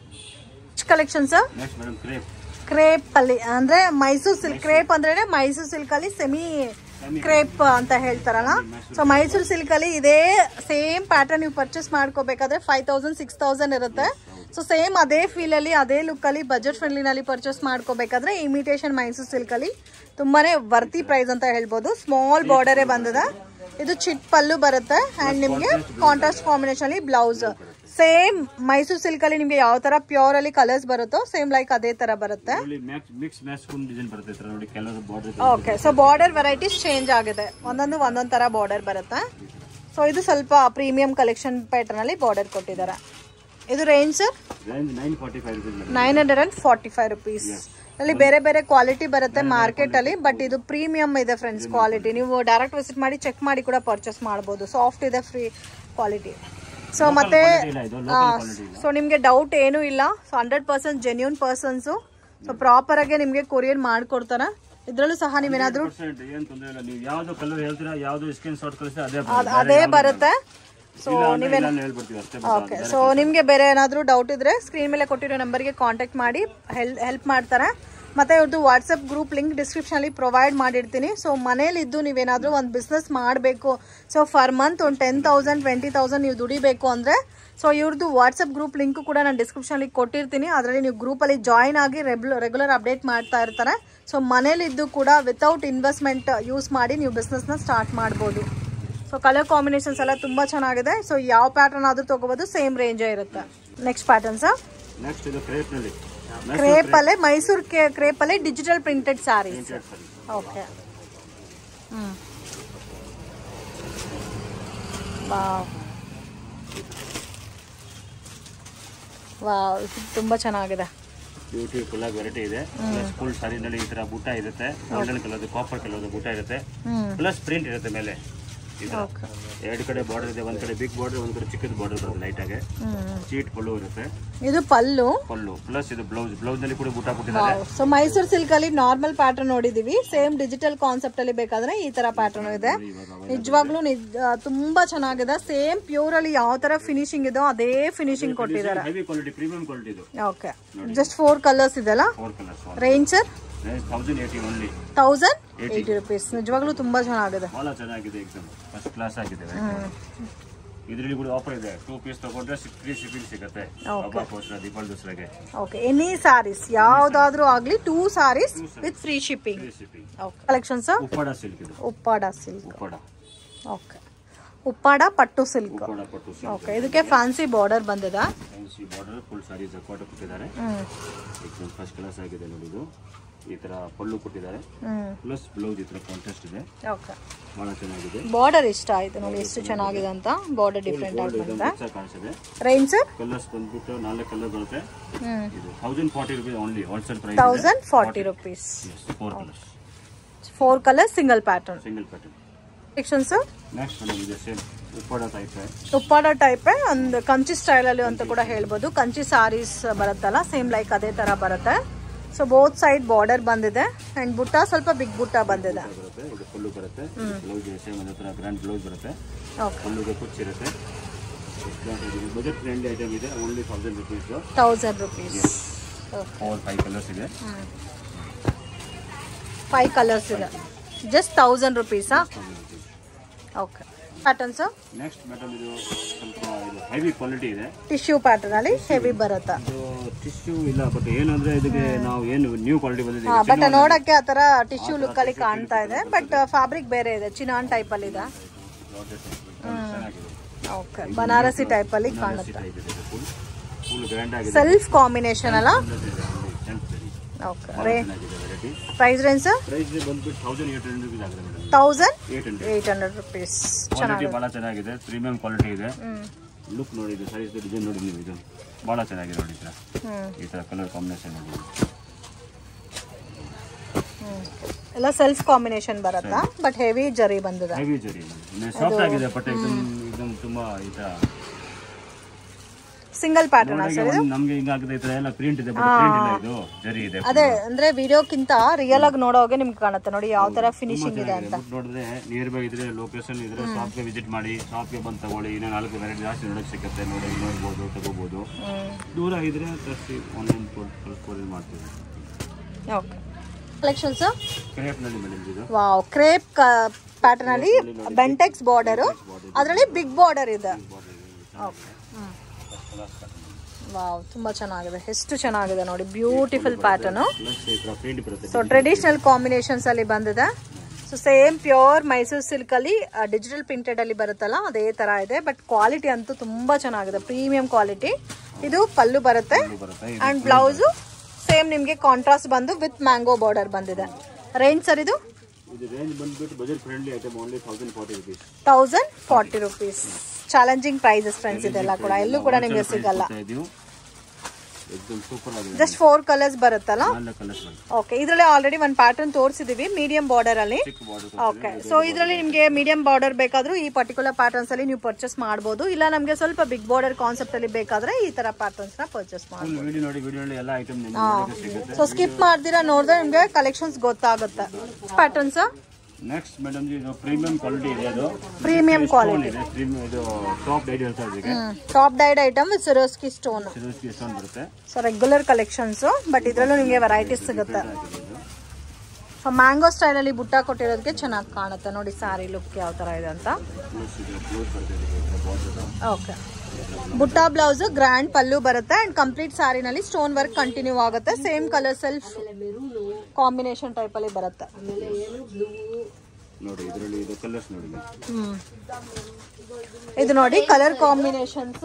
collections
next madam crepe
crepe ಅಲ್ಲಿ ಅಂದ್ರೆ ಮೈಸೂರ್ ಸಿಲ್ಕ್ ಕ್ರೇಪ್ ಅಂದ್ರೆ ಮೈಸೂರ್ ಸಿಲ್ಕ್ ಅಲ್ಲಿ ಸೆಮಿ ಕ್ರೇಪ್ ಅಂತ ಹೇಳ್ತಾರಲ್ಲ ಸೊ ಮೈಸೂರ್ ಸಿಲ್ಕ್ ಅಲ್ಲಿ ಇದೇ ಸೇಮ್ ಪ್ಯಾಟರ್ನ್ ನೀವು ಪರ್ಚೇಸ್ ಮಾಡ್ಕೋಬೇಕಾದ್ರೆ ಫೈವ್ ತೌಸಂಡ್ ಸಿಕ್ಸ್ ತೌಸಂಡ್ ಇರುತ್ತೆ ಸೊ ಸೇಮ್ ಅದೇ ಫೀಲ್ ಅಲ್ಲಿ ಅದೇ ಲುಕ್ ಅಲ್ಲಿ ಬಜೆಟ್ ಫ್ರೆಂಡ್ಲಿನಲ್ಲಿ ಪರ್ಚೇಸ್ ಮಾಡ್ಕೋಬೇಕಾದ್ರೆ ಇಮಿಟೇಷನ್ ಮೈಸೂರ್ ಸಿಲ್ಕ್ ಅಲ್ಲಿ ತುಂಬಾನೇ ವರ್ತಿ ಪ್ರೈಸ್ ಅಂತ ಹೇಳ್ಬೋದು ಸ್ಮಾಲ್ ಬಾರ್ಡರೇ ಬಂದಿದೆ ಇದು ಚಿಟ್ ಪಲ್ಲು ಬರುತ್ತೆ ಅಂಡ್ ನಿಮ್ಗೆ ಕಾಂಟ್ರಾಸ್ಟ್ ಕಾಂಬಿನೇಷನ್ ಅಲ್ಲಿ ಬ್ಲೌಸ್ ಸೇಮ್ ಮೈಸೂರ್ ಸಿಲ್ಕ್ ಅಲ್ಲಿ ನಿಮ್ಗೆ ಯಾವ ತರ ಪ್ಯೂರ್ ಅಲ್ಲಿ ಕಲರ್ಸ್ ಬರುತ್ತೋ ಸೇಮ್ ಲೈಕ್ ಅದೇ ತರ ಬರುತ್ತೆ
ಇಲ್ಲಿ ಮ್ಯಾಕ್ಸ್ ಮಿಕ್ಸ್ ಮ್ಯಾಚ್ ಕುಂಡ್ ಡಿಸೈನ್ ಬರುತ್ತೆ ಈ ಥರ ನೋಡಿ ಕೆಲವರು border
okay so border varieties change ಆಗಿದೆ ಒಂದೊಂದು ಒಂದೊಂದ್ ತರ ಬಾರ್ಡರ್ ಬರುತ್ತೆ ಸೊ ಇದು ಸ್ವಲ್ಪ ಪ್ರೀಮಿಯಂ ಕಲೆಕ್ಷನ್ ಪ್ಯಾಟರ್ನ್ ಅಲ್ಲಿ ಬಾರ್ಡರ್ ಕೊಟ್ಟಿದ್ದಾರೆ ಇದು range sir
range nine forty five rupees madam
nine hundred and forty five rupees ಅಲ್ಲಿ ಬೇರೆ ಬೇರೆ ಕ್ವಾಲಿಟಿ ಬರುತ್ತೆ ಮಾರ್ಕೆಟ್ ಅಲ್ಲಿ ಬಟ್ ಇದು ಪ್ರೀಮಿಯಂ ಇದೆ ಫ್ರೆಂಡ್ಸ್ ಕ್ವಾಲಿಟಿ ನೀವು ಡೈರೆಕ್ಟ್ ವಿಸಿಟ್ ಮಾಡಿ ಚೆಕ್ ಮಾಡಿ ಕೂಡ ಪರ್ಚೇಸ್ ಮಾಡಬಹುದು ಸಾಫ್ಟ್ ಇದೆ ಫ್ರೀ ಕ್ವಾಲಿಟಿ ಸೊ ಮತ್ತೆ
ಇಲ್ಲ ಇದು ಲೋಕಲ್ ಕ್ವಾಲಿಟಿ ಇಲ್ಲ
ಸೊ ನಿಮಗೆ ಡೌಟ್ ಏನೂ ಇಲ್ಲ so hundred percent genuine persons so proper ಆಗಿ ನಿಮಗೆ ಕೊರಿಯರ್ ಮಾಡ್ಕೊಡ್ತಾರೆ ಇದ್ರಲ್ಲೂ ಸಹ ನೀವೇನಾದ್ರೂ
ಪರ್ಸೆಂಟ್ ಏನು ತೊಂದರೆ ಇಲ್ಲ ನೀವು ಯಾವ್ದು ಕಲರ್ ಹೇಳ್ತೀರಾ ಯಾವ್ದು ಸ್ಕ್ರೀನ್ ಶಾಟ್ ಕಳಿಸ್ತೀರಾ ಅದೇ
ಅದ್- ಅದೇ ಬರುತ್ತೆ ಸೊ
ಇಲ್ಲ ಅಂದ್ರೆ ಇಲ್ಲ ಅಂತ ಹೇಳ್ಬಿಡ್ತೀವಿ ಅಷ್ಟೇ
ಓಕೆ ಸೊ ನಿಮಗೆ ಬೇರೆ ಏನಾದರೂ ಡೌಟ್ ಇದ್ರೆ ಸ್ಕ್ರೀನ್ ಮೇಲೆ ಕೊಟ್ಟಿರೋ ನಂಬರ್ಗೆ ಕಾಂಟ್ಯಾಕ್ಟ್ ಮಾಡಿ ಹೆಲ್ ಹೆಲ್ಪ್ ಮಾಡ್ತಾರೆ ಮತ್ತೆ ಇವ್ರದ್ದು ವಾಟ್ಸಪ್ ಗ್ರೂಪ್ ಲಿಂಕ್ ಡಿಸ್ಕ್ರಿಪ್ಷನಲ್ಲಿ ಪ್ರೊವೈಡ್ ಮಾಡಿರ್ತೀನಿ ಸೊ ಮನೇಲಿದ್ದು ನೀವೇನಾದರೂ ಒಂದು ಬಿಸ್ನೆಸ್ ಮಾಡಬೇಕು ಸೊ ಫರ್ ಮಂತ್ ಒಂದು ಟೆನ್ ತೌಸಂಡ್ ಟ್ವೆಂಟಿ ತೌಸಂಡ್ ನೀವು ದುಡಿಬೇಕು ಅಂದರೆ ಸೊ ಇವ್ರದ್ದು ವಾಟ್ಸಪ್ ಗ್ರೂಪ್ ಲಿಂಕ್ ಕೂಡ ನಾನು ಡಿಸ್ಕ್ರಿಪ್ಷನಲ್ಲಿ ಕೊಟ್ಟಿರ್ತೀನಿ ಅದರಲ್ಲಿ ನೀವು ಗ್ರೂಪಲ್ಲಿ ಜಾಯ್ನ್ ಆಗಿ ರೆಗ್ಯುಲರ್ ರೆಗ್ಯುಲರ್ ಅಪ್ಡೇಟ್ ಮಾಡ್ತಾ ಇರ್ತಾರೆ ಸೊ ಮನೇಲಿದ್ದು ಕೂಡ ವಿತೌಟ್ ಇನ್ವೆಸ್ಟ್ಮೆಂಟ್ ಯೂಸ್ ಮಾಡಿ ನೀವು ಬಿಸ್ನೆಸ್ನ ಸ್ಟಾರ್ಟ್ ಮಾಡ್ಬೋದು ಸೊ ಕಲರ್ ಕಾಂಬಿನೇಷನ್ಸ್ ಎಲ್ಲ ತುಂಬಾ ಚೆನ್ನಾಗಿದೆ ಸೊ ಯಾವ ಪ್ಯಾಟರ್ನ್ ಆದ್ರೂ ತಗೋಬಹುದು ಸೇಮ್ ರೇಂಜೇ ಇರುತ್ತೆ ನೆಕ್ಸ್ಟ್ ಪ್ಯಾಟರ್ನ್ಸ್
ನೆಕ್ಸ್ಟ್ ಇದು ಕ್ರೇಪ್ ನಲ್ಲಿ
ಕ್ರೇಪ್ ಅಲ್ಲೇ ಮೈಸೂರ್ ಕ್ರೇಪ್ ಅಲ್ಲೇ ಡಿಜಿಟಲ್ ಪ್ರಿಂಟೆಡ್ ಸಾರೀಸ್ ಓಕೆ ಹ್ಮ್ ವಾವ್ ವಾವ್ ಇದು ತುಂಬಾ ಚೆನ್ನಾಗಿದೆ
ಬ್ಯೂಟಿಫುಲ್ ಆಗಿ ವೆರೈಟಿ ಇದೆ ಪ್ಲಸ್ ಫುಲ್ ಸಾರಿನಲ್ಲಿ ಈ ತರ ಬುಟ್ಟ ಇರುತ್ತೆ ಗೋಲ್ಡನ್ ಕಲರ್ ಕಾಪರ್ ಕಲರ್ ಬುಟ್ಟ ಇರುತ್ತೆ
ಹ್ಮ್
ಪ್ಲಸ್ ಪ್ರಿಂಟ್ ಇರುತ್ತೆ ಮೇಲೆ ಈ ತರ ಎರಡು ಕಡೆ ಬಾರ್ಡರ್ ಇದೆ ಒಂದ್ ಕಡೆ ಬಿಗ್ ಬಾರ್ಡರ್ ಒಂದ್ ಕಡೆ ಚಿಕ್ಕದ ಬಾರ್ಡರ್ ಬರುತ್ತೆ ಲೈಟ್ ಆಗಿ
ಹ್ಮ್
ಚೀಟ್ ಪಲ್ಲು ಇರುತ್ತೆ
ಇದು ಪಲ್ಲು
ಪಲ್ಲು ಪ್ಲಸ್ ಇದು ಬ್ಲೌಸ್ ಬ್ಲೌಸ್ ನಲ್ಲಿ ಕೂಡ ಬುಟ್ಟ ಕೊಟ್ಟಿದ್ದಾರೆ
ಸೊ ಮೈಸೂರ್ ಸಿಲ್ಕ್ ಅಲ್ಲಿ ನಾರ್ಮಲ್ ಪ್ಯಾಟರ್ನ್ ನೋಡಿದೀವಿ ಸೇಮ್ ಡಿಜಿಟಲ್ ಕಾನ್ಸೆಪ್ಟ್ ಅಲ್ಲಿ ಬೇಕಾದ್ರೆ ಈ ತರ ಪ್ಯಾಟರ್ನ್ ಇದೆ ನಿಜವಾಗ್ಲೂ ನಿಜ ತುಂಬಾ ಚೆನ್ನಾಗಿದೆ ಸೇಮ್ ಪ್ಯೂರ್ ಅಲ್ಲಿ ಯಾವ ತರ ಫಿನಿಶಿಂಗ್ ಇದೋ ಅದೇ ಫಿನಿಶಿಂಗ್ ಕೊಟ್ಟಿದ್ದಾರೆ
ಹೆವಿ ಕ್ವಾಲಿಟಿ ಪ್ರೀಮಿಯಂ ಕ್ವಾಲಿಟಿ ಇದು
ಓಕೆ ಜಸ್ಟ್ ಫೋರ್ ಕಲರ್ಸ್ ಇದೆಲ್ಲ
four colours
range sir
thousand eighty only
thousand eighty rupees ನಿಜವಾಗ್ಲೂ ತುಂಬಾ ಚೆನ್ನಾಗಿದೆ
ಬಹಳ ಚೆನ್ನಾಗಿದೆ ಎಕ್ದಮ್ ಫಸ್ಟ್ ಕ್ಲಾಸ್ ಆಗಿದೆ ಇದರಲ್ಲಿ ಕೂಡ ಆಫರ್ ಇದೆ ಟೂ ಪೀಸ್ ತಗೊಂಡ್ರೆ ಫ್ರೀ ಶಿಪ್ಪಿಂಗ್ ಸಿಗುತ್ತೆ ಹಬ್ಬಕ್ಕೋಸ್ಕರ ದೀಪಾವಳಿ ದಸರಾಗೆ
ಓಕೆ ಎನಿ ಸಾರೀಸ್ ಯಾವ್ದಾದ್ರೂ ಆಗ್ಲಿ two saris with free shipping
free shipping
okay collections
Uppada silk ಇದು
ಉಪ್ಪಾಡ ಸಿಲ್ಕ್
ಉಪ್ಪಾಡ
ಓಕೆ ಉಪ್ಪಾಡ ಪಟ್ಟು ಸಿಲ್ಕ್
ಉಪ್ಪಾಡ ಪಟ್ಟು ಸಿಲ್ಕ್
ಓಕೆ ಇದಕ್ಕೆ ಫ್ಯಾನ್ಸಿ ಬಾರ್ಡರ್ ಬಂದಿದೆ
fancy border full sari jacquard ಕೊಟ್ಟಿದ್ದಾರೆ
ಹ್ಮ್
ಎಕ್ದಮ್ ಫಸ್ಟ್ ಕ್ಲಾಸ್ ಆಗಿದೆ ನೋಡಿ ಇದು ಈ ತರ ಪಲ್ಲು ಕೊಟ್ಟಿದ್ದಾರೆ
ಹ್ಮ್
ಪ್ಲಸ್ ಬ್ಲೌಸ್ ಈ ತರ ಕಾಂಟ್ರಾಸ್ಟ್ ಇದೆ
ಓಕೆ
ಬಹಳ ಚೆನ್ನಾಗಿದೆ
ಬಾರ್ಡರ್ ಇಷ್ಟ ಆಯ್ತು ನೋಡಿ ಎಷ್ಟು ಚೆನ್ನಾಗಿದೆ ಅಂತ ಬಾರ್ಡರ್ ಡಿಫ್ರೆಂಟ್ ಆಗಿ
ಇದು
ಬಂದಿದೆ
ಮಿಕ್ಸ್ ಆಗಿ ಕಾಣಿಸಿದೆ
ರೇಂಜ್ ಸರ್
ಕಲರ್ಸ್ ಬಂದ್ಬಿಟ್ಟು ನಾಲ್ಕು ಕಲರ್ ಬರುತ್ತೆ
ಹ್ಮ್
ಇದು thousand forty rupees only wholesale price
thousand forty rupees
four colours
four colour single pattern
single pattern
section sir
next madam ಇದೆ same Uppada type
Uppada type ಒಂದು ಕಂಚಿ ಸ್ಟೈಲ್ ಅಲ್ಲಿ ಅಂತ ಕೂಡ ಹೇಳ್ಬೋದು ಕಂಚಿ ಸಾರೀಸ್ ಬರುತ್ತಲ್ಲ ಸೇಮ್ ಲೈಕ್ ಅದೇ ತರ ಬರುತ್ತೆ ಸೊ ಬೋತ್ ಸೈಡ್ ಬಾರ್ಡರ್ ಬಂದಿದೆ ಅಂಡ್ ಬುಟ್ಟ ಸ್ವಲ್ಪ ಬಿಗ್ ಬುಟ್ಟ ಬಂದಿದೆ
ಬರುತ್ತೆ ಇದು ಫುಲ್ಲು ಬರುತ್ತೆ ಬ್ಲೌಸ್ ಸೇಮ್ ಅದೇ ಥರ ಗ್ರ್ಯಾಂಡ್ ಬ್ಲೌಸ್ ಬರುತ್ತೆ
ಓಕೆ
ಫುಲ್ಲುಗೆ ಕುಚ್ಚಿರುತ್ತೆ ಬಜೆಟ್ ಫ್ರೆಂಡ್ಲಿ ಐಟಮ್ ಇದೆ only thousand rupees
thousand rupees okay
four five colours ಇದೆ
ಫೈವ್ ಕಲರ್ಸ್ ಇದೆ ಜಸ್ಟ್ ತೌಸಂಡ್ ರುಪೀಸಾ ಓಕೆ ಪ್ಯಾಟರ್ನ್ಸ್
ನೆಕ್ಸ್ಟ್ ಮೇಡಮ್ ಇದು ಸ್ವಲ್ಪ ಇದು ಹೆವಿ ಕ್ವಾಲಿಟಿ ಇದೆ
ಟಿಶ್ಯೂ ಪ್ಯಾಟರ್ನ್ ಅಲ್ಲಿ ಹೆವಿ ಬರುತ್ತಾ
ಇದು ಟಿಶ್ಯೂ ಇಲ್ಲ ಬಟ್ ಏನಂದ್ರೆ ಇದಕ್ಕೆ ನಾವು ಏನು ನ್ಯೂ ಕ್ವಾಲಿಟಿ ಬಂದಿದೆ
ಬಟ್ ನೋಡಕ್ಕೆ ಆ ತರ ಟಿಶ್ಯೂ ಲುಕ್ ಅಲ್ಲಿ ಕಾಣ್ತಾ ಇದೆ ಬಟ್ ಫ್ಯಾಬ್ರಿಕ್ ಬೇರೆ ಇದೆ ಚಿನಾನ್ ಟೈಪ್ ಅಲ್ಲಿ ಇದೆ
ಚೆನ್ನಾಗಿದೆ
ಓಕೆ ಬನಾರಸಿ ಟೈಪ್ ಅಲ್ಲಿ ಕಾಣುತ್ತೆ
ಟೈಪ್ ಇದೆ ಫುಲ್ ಫುಲ್ ಗ್ರ್ಯಾಂಡ್ ಆಗಿದೆ
ಸೆಲ್ಫ್ ಕಾಂಬಿನೇಷನ್ ಅಲ್ಲ
ಚೆಂದ ಸರಿ
ಓಕೆ
ಭಾಳ
ರೇ
ಚೆನ್ನಾಗಿದೆ variety
price range sir
price ಬಂದ್ಬಿಟ್ಟು ತೌಸಂಡ್ ಏಟ್ ಹಂಡ್ರೆಡ್ ರುಪೀಸ್ ಆಗಿದೆ madam
thousand
eight hundred
eight hundred rupees
quality
ಚೆನ್ನಾಗಿದೆ
ಭಾಳ ಚೆನ್ನಾಗಿದೆ ಪ್ರೀಮಿಯಂ ಕ್ವಾಲಿಟಿ ಇದೆ
ಹ್ಮ್
ಲುಕ್ ನೋಡಿ ಇದು ಸೈಜ್ ಡಿಸೈನ್ ನೋಡಿ ನೀವು ಇದು ಭಾಳ ಚೆನ್ನಾಗಿದೆ ನೋಡಿ ಈ ಥರ
ಹ್ಮ್
ಈ ಥರ ಕಲರ್ ಕಾಂಬಿನೇಷನ್ ನೋಡಿ
ಹ್ಮ್. ಎಲ್ಲ ಸೆಲ್ಫ್ ಕಾಂಬಿನೇಷನ್ ಬರುತ್ತಾ ಬಟ್ ಹೆವಿ ಜರಿ ಬಂದಿದೆ
ಹೆವಿ ಜರಿ ಸಾಫ್ಟ್ ಆಗಿದೆ ಬಟ್ ಇದಮ್ ಇದಮ್ ತುಂಬಾ ಈ ಥರ
ಸಿಂಗಲ್ ಪ್ಯಾಟರ್ನ್
ನೋಡೋಕೆ
ಸರ್
ಒಂದು ನಮ್ಗೆ ಹಿಂಗಾಗಿದೆ ಈ ಥರ ಎಲ್ಲ ಪ್ರಿಂಟ್ ಇದೆ ಬಟ್ ಪ್ರಿಂಟ್ ಇಲ್ಲ ಇದು ಜರಿ ಇದೆ
ಅದೇ ಅಂದ್ರೆ ವಿಡಿಯೋಕ್ಕಿಂತ ರಿಯಲ್ ಆಗಿ ನೋಡೋಗೆ ನಿಮ್ಗೆ ಕಾಣುತ್ತೆ ನೋಡಿ ಯಾವ ತರ ಫಿನಿಶಿಂಗ್ ಇದೆ ಅಂತ
ಬಟ್ ನೋಡಿದ್ರೆ ನಿಯರ್ ಬೈ ಇದ್ರೆ ಲೊಕೇಶನ್ ಇದ್ರೆ ಶಾಪ್ಗೆ ವಿಸಿಟ್ ಮಾಡಿ ಶಾಪ್ಗೆ ಬಂದು ತಗೊಳ್ಳಿ ಇನ್ನೂ ನಾಲ್ಕು ವೆರೈಟಿ ಜಾಸ್ತಿ ನೋಡೋಕೆ ಸಿಗುತ್ತೆ ನೋಡಿ ನೋಡ್ಬೋದು ತಗೋಬೋದು
ಹ್ಮ್
ದೂರ ಇದ್ರೆ ತರಿಸಿ ಆನ್ಲೈನ್ ಕೊಡಿ ಮಾಡ್ತೀವಿ
ಓಕೆ ಕಲೆಕ್ಷನ್ಸ್
ಕ್ರೇಪ್ನಲ್ಲಿ ಮೇಡಮ್ ಇದು
ವಾವ್ ಕ್ರೇಪ್ ಪ್ಯಾಟರ್ನ್ ಅಲ್ಲಿ ಬೆಂಟೆಕ್ಸ್ ಬಾರ್ಡರ್ ಅದರಲ್ಲಿ ಬಿಗ್ ಬಾರ್ಡರ್ ಇದೆ ಓಕೆ ವಾವ್ ತುಂಬಾ ಚೆನ್ನಾಗಿದೆ ಎಷ್ಟು ಚೆನ್ನಾಗಿದೆ ನೋಡಿ ಬ್ಯೂಟಿಫುಲ್ ಪ್ಯಾಟರ್ನ್
ಪ್ಲಸ್ ಈ ಥರ ಪ್ರಿಂಟ್ ಬರುತ್ತೆ
ಸೊ ಟ್ರೆಡಿಷನಲ್ ಕಾಂಬಿನೇಷನ್ಸ್ ಅಲ್ಲಿ ಬಂದಿದೆ so same pure Mysuru silk ಅಲ್ಲಿ ಡಿಜಿಟಲ್ ಪ್ರಿಂಟೆಡ್ ಅಲ್ಲಿ ಬರುತ್ತಲ್ಲ ಅದೇ ತರ ಇದೆ ಬಟ್ ಕ್ವಾಲಿಟಿ ಅಂತೂ ತುಂಬಾ ಚೆನ್ನಾಗಿದೆ ಪ್ರೀಮಿಯಂ ಕ್ವಾಲಿಟಿ ಇದು ಪಲ್ಲು ಬರುತ್ತೆ
ಇದು ಬರುತ್ತೆ
ಅಂಡ್ ಬ್ಲೌಸು ಸೇಮ್ ನಿಮಗೆ ಕಾಂಟ್ರಾಸ್ಟ್ ಬಂದು ವಿತ್ ಮ್ಯಾಂಗೋ ಬಾರ್ಡರ್ ಬಂದಿದೆ ರೇಂಜ್ ಸರ್ ಇದು
ಇದು ರೇಂಜ್ ಬಂದ್ಬಿಟ್ಟು budget friendly item only thousand forty rupees
thousand forty rupees challenging prices friends ಇದೆಲ್ಲ ಕೂಡ ಎಲ್ಲೂ ಕೂಡ ನಿಮಗೆ ಸಿಗಲ್ಲ
ಇದೀವಿ ಎಕ್ದಮ್ ಸೂಪರ್ ಆಗಿದೆ
ಜಸ್ಟ್ ಫೋರ್ ಕಲರ್ಸ್ ಬರುತ್ತಲ್ಲ
ನಾಲ್ಕು ಕಲರ್ಸ್ ಬರುತ್ತೆ
ಓಕೆ ಇದರಲ್ಲಿ ಆಲ್ರೆಡಿ ಒಂದು ಪ್ಯಾಟರ್ನ್ ತೋರಿಸಿದೀವಿ ಮೀಡಿಯಂ ಬಾರ್ಡರ್ ಅಲ್ಲಿ
ಚಿಕ್ಕ ಬಾರ್ಡರ್
ಓಕೆ ಸೊ ಇದರಲ್ಲಿ ನಿಮಗೆ ಮೀಡಿಯಂ ಬಾರ್ಡರ್ ಬೇಕಾದ್ರೂ ಈ ಪರ್ಟಿಕ್ಯುಲರ್ ಪ್ಯಾಟರ್ನ್ಸ್ ಅಲ್ಲಿ ನೀವು ಪರ್ಚೇಸ್ ಮಾಡಬಹುದು ಇಲ್ಲ ನಮಗೆ ಸ್ವಲ್ಪ ಬಿಗ್ ಬಾರ್ಡರ್ ಕಾನ್ಸೆಪ್ಟ್ ಅಲ್ಲಿ ಬೇಕಾದ್ರೆ ಈ ತರ ಪ್ಯಾಟರ್ನ್ಸ್ ನ ಪರ್ಚೇಸ್ ಮಾಡಿ
ಫುಲ್ ವಿಡಿಯೋ ನೋಡಿ ವಿಡಿಯೋ ನೋಡಿ ಎಲ್ಲ ಐಟಮ್ ನಿಮಗೆ ನೋಡೋಕೆ ಸಿಗುತ್ತೆ
ಸೊ ಸ್ಕಿಪ್ ಮಾಡ್ದಿರಾ ನೋಡಿದ್ರೆ ನಿಮಗೆ ಕಲೆಕ್ಷನ್ಸ್ ಗೊತ್ತಾಗುತ್ತೆ ಪ್ಯಾಟರ್ನ್ಸ್
ನೆಕ್ಸ್ಟ್ ಮೇಡಮ್ ಇದು ಪ್ರೀಮಿಯಂ ಕ್ವಾಲಿಟಿ ಇದೆ ಅದು
ಪ್ರೀಮಿಯಂ ಕ್ವಾಲಿಟಿ
ಇದೆ ಪ್ರೀಮಿಯಂ ಇದು ಟಾಪ್ ಡೈಟ್ ಹೇಳ್ತಾ ಇದಕ್ಕೆ
top dyed item with Swarovski stone
Swarovski ಎಷ್ಟೊಂದು ಬರುತ್ತೆ
ಸೊ ರೆಗ್ಯುಲರ್ ಕಲೆಕ್ಷನ್ಸ್ ಬಟ್ ಇದರಲ್ಲೂ ನಿಮಗೆ ವೆರೈಟೀಸ್ ಸಿಗುತ್ತೆ
ಆಗಿದೆ ಇದು.
ಸೊ ಮ್ಯಾಂಗೋ ಸ್ಟೈಲ್ ಅಲ್ಲಿ ಬುಟ್ಟ ಕೊಟ್ಟಿರೋದಕ್ಕೆ ಚೆನ್ನಾಗಿ ಕಾಣುತ್ತೆ ನೋಡಿ ಸ್ಯಾರಿ ಲುಕ್ ಯಾವ ತರ ಇದೆ ಅಂತ
Close ಇದೆ ಕ್ಲೋಸ್ ಬರುತ್ತೆ ಇದಕ್ಕೆ ಬಾರ್ಡರ್
ಓಕೆ ಬುಟ್ಟ ಬ್ಲೌಸ್ ಗ್ರ್ಯಾಂಡ್ ಪಲ್ಲು ಬರುತ್ತೆ ಅಂಡ್ ಕಂಪ್ಲೀಟ್ ಸ್ಯಾರಿನಲ್ಲಿ ಸ್ಟೋನ್ ವರ್ಕ್ ಕಂಟಿನ್ಯೂ ಆಗುತ್ತೆ same colour self combination type ಅಲ್ಲಿ ಬರುತ್ತೆ
ನೋಡಿ ಇದರಲ್ಲಿ ಇದು ಕಲರ್ಸ್ ನೋಡಿ
ಹ್ಮ್ ಇದು ನೋಡಿ ಕಲರ್ ಕಾಂಬಿನೇಷನ್ಸ್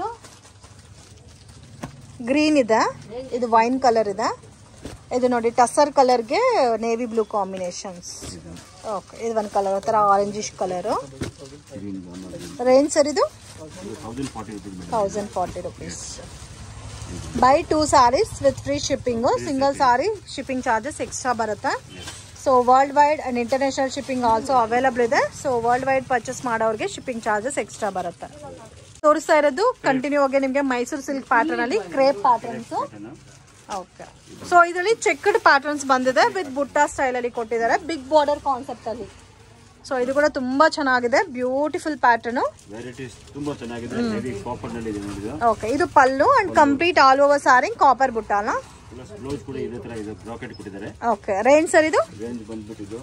ಗ್ರೀನ್ ಇದೆ ಇದು ವೈನ್ ಕಲರ್ ಇದೆ ಇದು ನೋಡಿ ಟಸರ್ ಕಲರ್ಗೆ ನೇವಿ ಬ್ಲೂ ಕಾಂಬಿನೇಷನ್ಸ್ ಓಕೆ ಇದು ಒಂದು ಕಲರ್ ಒಂಥರ ಆರೆಂಜಿಶ್ ಕಲರು
ಗ್ರೀನ್ ನೋಡಿ
ರೇಂಜ್ ಸರ್ ಇದು
ಇದು thousand forty rupees madam
thousand forty rupees buy two saris with free shipping single saree shipping charges extra ಬರುತ್ತೆ so world wide and international shipping also available ಇದೆ so world wide purchase ಮಾಡೋರಿಗೆ shipping charges extra ಬರುತ್ತೆ ತೋರಿಸ್ತಾ ಇರೋದು continue ಆಗಿ ನಿಮಗೆ Mysuru silk pattern ಅಲ್ಲಿ crepe patterns okay so ಇದರಲ್ಲಿ ಚೆಕ್ಡ್ ಪ್ಯಾಟರ್ನ್ಸ್ ಬಂದಿದೆ ವಿತ್ ಬುಟ್ಟ ಸ್ಟೈಲ್ ಅಲ್ಲಿ ಕೊಟ್ಟಿದ್ದಾರೆ ಬಿಗ್ ಬಾರ್ಡರ್ ಕಾನ್ಸೆಪ್ಟ್ ಅಲ್ಲಿ ಸೊ ಇದು ಕೂಡ ತುಂಬಾ ಚೆನ್ನಾಗಿದೆ ಬ್ಯೂಟಿಫುಲ್ ಪ್ಯಾಟರ್ನ್
ವೆರೈಟೀಸ್ ತುಂಬಾ ಚೆನ್ನಾಗಿದೆ ಹೆವಿ ಕಾಪರ್ ನಲ್ಲಿ ಇದೆ ನೋಡಿ ಇದು
ಓಕೆ ಇದು pallu and complete all over saree copper ಬುಟ್ಟಾನ
ಪ್ಲಸ್ ಬ್ಲೌಸ್ ಕೂಡ ಇದೇ ತರ ಇದೆ ಬ್ರಾಕೆಟ್ ಕೊಟ್ಟಿದ್ದಾರೆ
ಓಕೆ ರೇಂಜ್ ಸರ್ ಇದು
ರೇಂಜ್ ಬಂದ್ಬಿಟ್ಟು ಇದು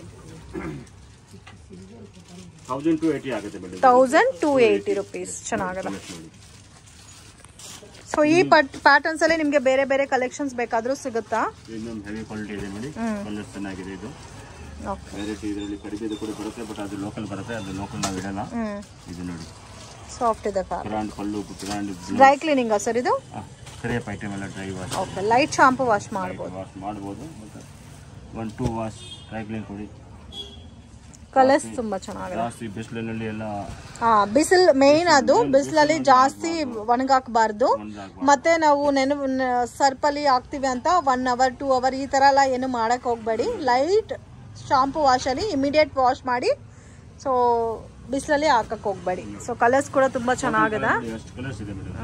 ತೌಸಂಡ್ ಟು ಏಯ್ಟಿ ಆಗುತ್ತೆ madam
thousand two eighty rupees ಚೆನ್ನಾಗಿದೆ
ನೋಡಿ
ಸೊ ಈ ಪಟ್ ಪ್ಯಾಟರ್ನ್ಸ್ ಅಲ್ಲಿ ನಿಮಗೆ ಬೇರೆ ಬೇರೆ ಕಲೆಕ್ಷನ್ಸ್ ಬೇಕಾದ್ರೂ ಸಿಗುತ್ತಾ
ಪ್ರೀಮಿಯಂ ಹೆವಿ ಕ್ವಾಲಿಟಿ ಇದೆ ನೋಡಿ ಕಲರ್ ಚೆನ್ನಾಗಿದೆ ಇದು
ಓಕೆ
ವೆರೈಟಿ ಇದರಲ್ಲಿ ಕಡಿಮೆದು ಕೂಡ ಬರುತ್ತೆ ಬಟ್ ಅದು ಲೋಕಲ್ ಬರುತ್ತೆ ಅದು ಲೋಕಲ್ ನಾವು ಇಡಲ್ಲ
ಹ್ಮ್
ಇದು ನೋಡಿ
ಸಾಫ್ಟ್ ಇದೆ fabric
grand pallu grand
dry ಕ್ಲೀನಿಂಗಾ ಸರ್ ಇದು
ಕ್ರೇಪ್ ಐಟಮ್ ಎಲ್ಲ dry wash
okay light shampoo wash ಮಾಡ್ಬೋದು
ವಾಶ್ ಮಾಡ್ಬೋದು ಮತ್ತು one two wash dry clean ಕೊಡಿ
ಕಲರ್ಸ್ ತುಂಬಾ ಚೆನ್ನಾಗಿದೆ
ಜಾಸ್ತಿ ಬಿಸಿಲಿನಲ್ಲಿ ಎಲ್ಲ
ಹಾ ಬಿಸಿಲ್ ಮೇನ್ ಅದು ಬಿಸಿಲಲ್ಲಿ ಜಾಸ್ತಿ ಒಣಗಾಕ್ಬಾರ್ದು
ಒಣಗಾಕ್ಬಾರ್ದು.
ಮತ್ತೆ ನಾವು ನೆನ ಸರ್ಪಲ್ಲಿ ಹಾಕ್ತಿವಿ ಅಂತ ಒನ್ ಅವರ್ ಟೂ ಅವರ್ ಈ ತರ ಎಲ್ಲ ಏನು ಮಾಡಕ್ ಹೋಗ್ಬೇಡಿ ಲೈಟ್ ಶಾಂಪು ವಾಶಲ್ಲಿ ಇಮಿಡಿಯೇಟ್ ವಾಶ್ ಮಾಡಿ ಸೊ ಬಿಸಿಲಲ್ಲಿ ಹಾಕಕ್ ಹೋಗ್ಬೇಡಿ ಸೊ ಕಲರ್ಸ್ ಕೂಡ ತುಂಬಾ ಚೆನ್ನಾಗಿದೆ
ಎಷ್ಟು ಕಲರ್ಸ್ ಇದೆ ಮೇಡಮ್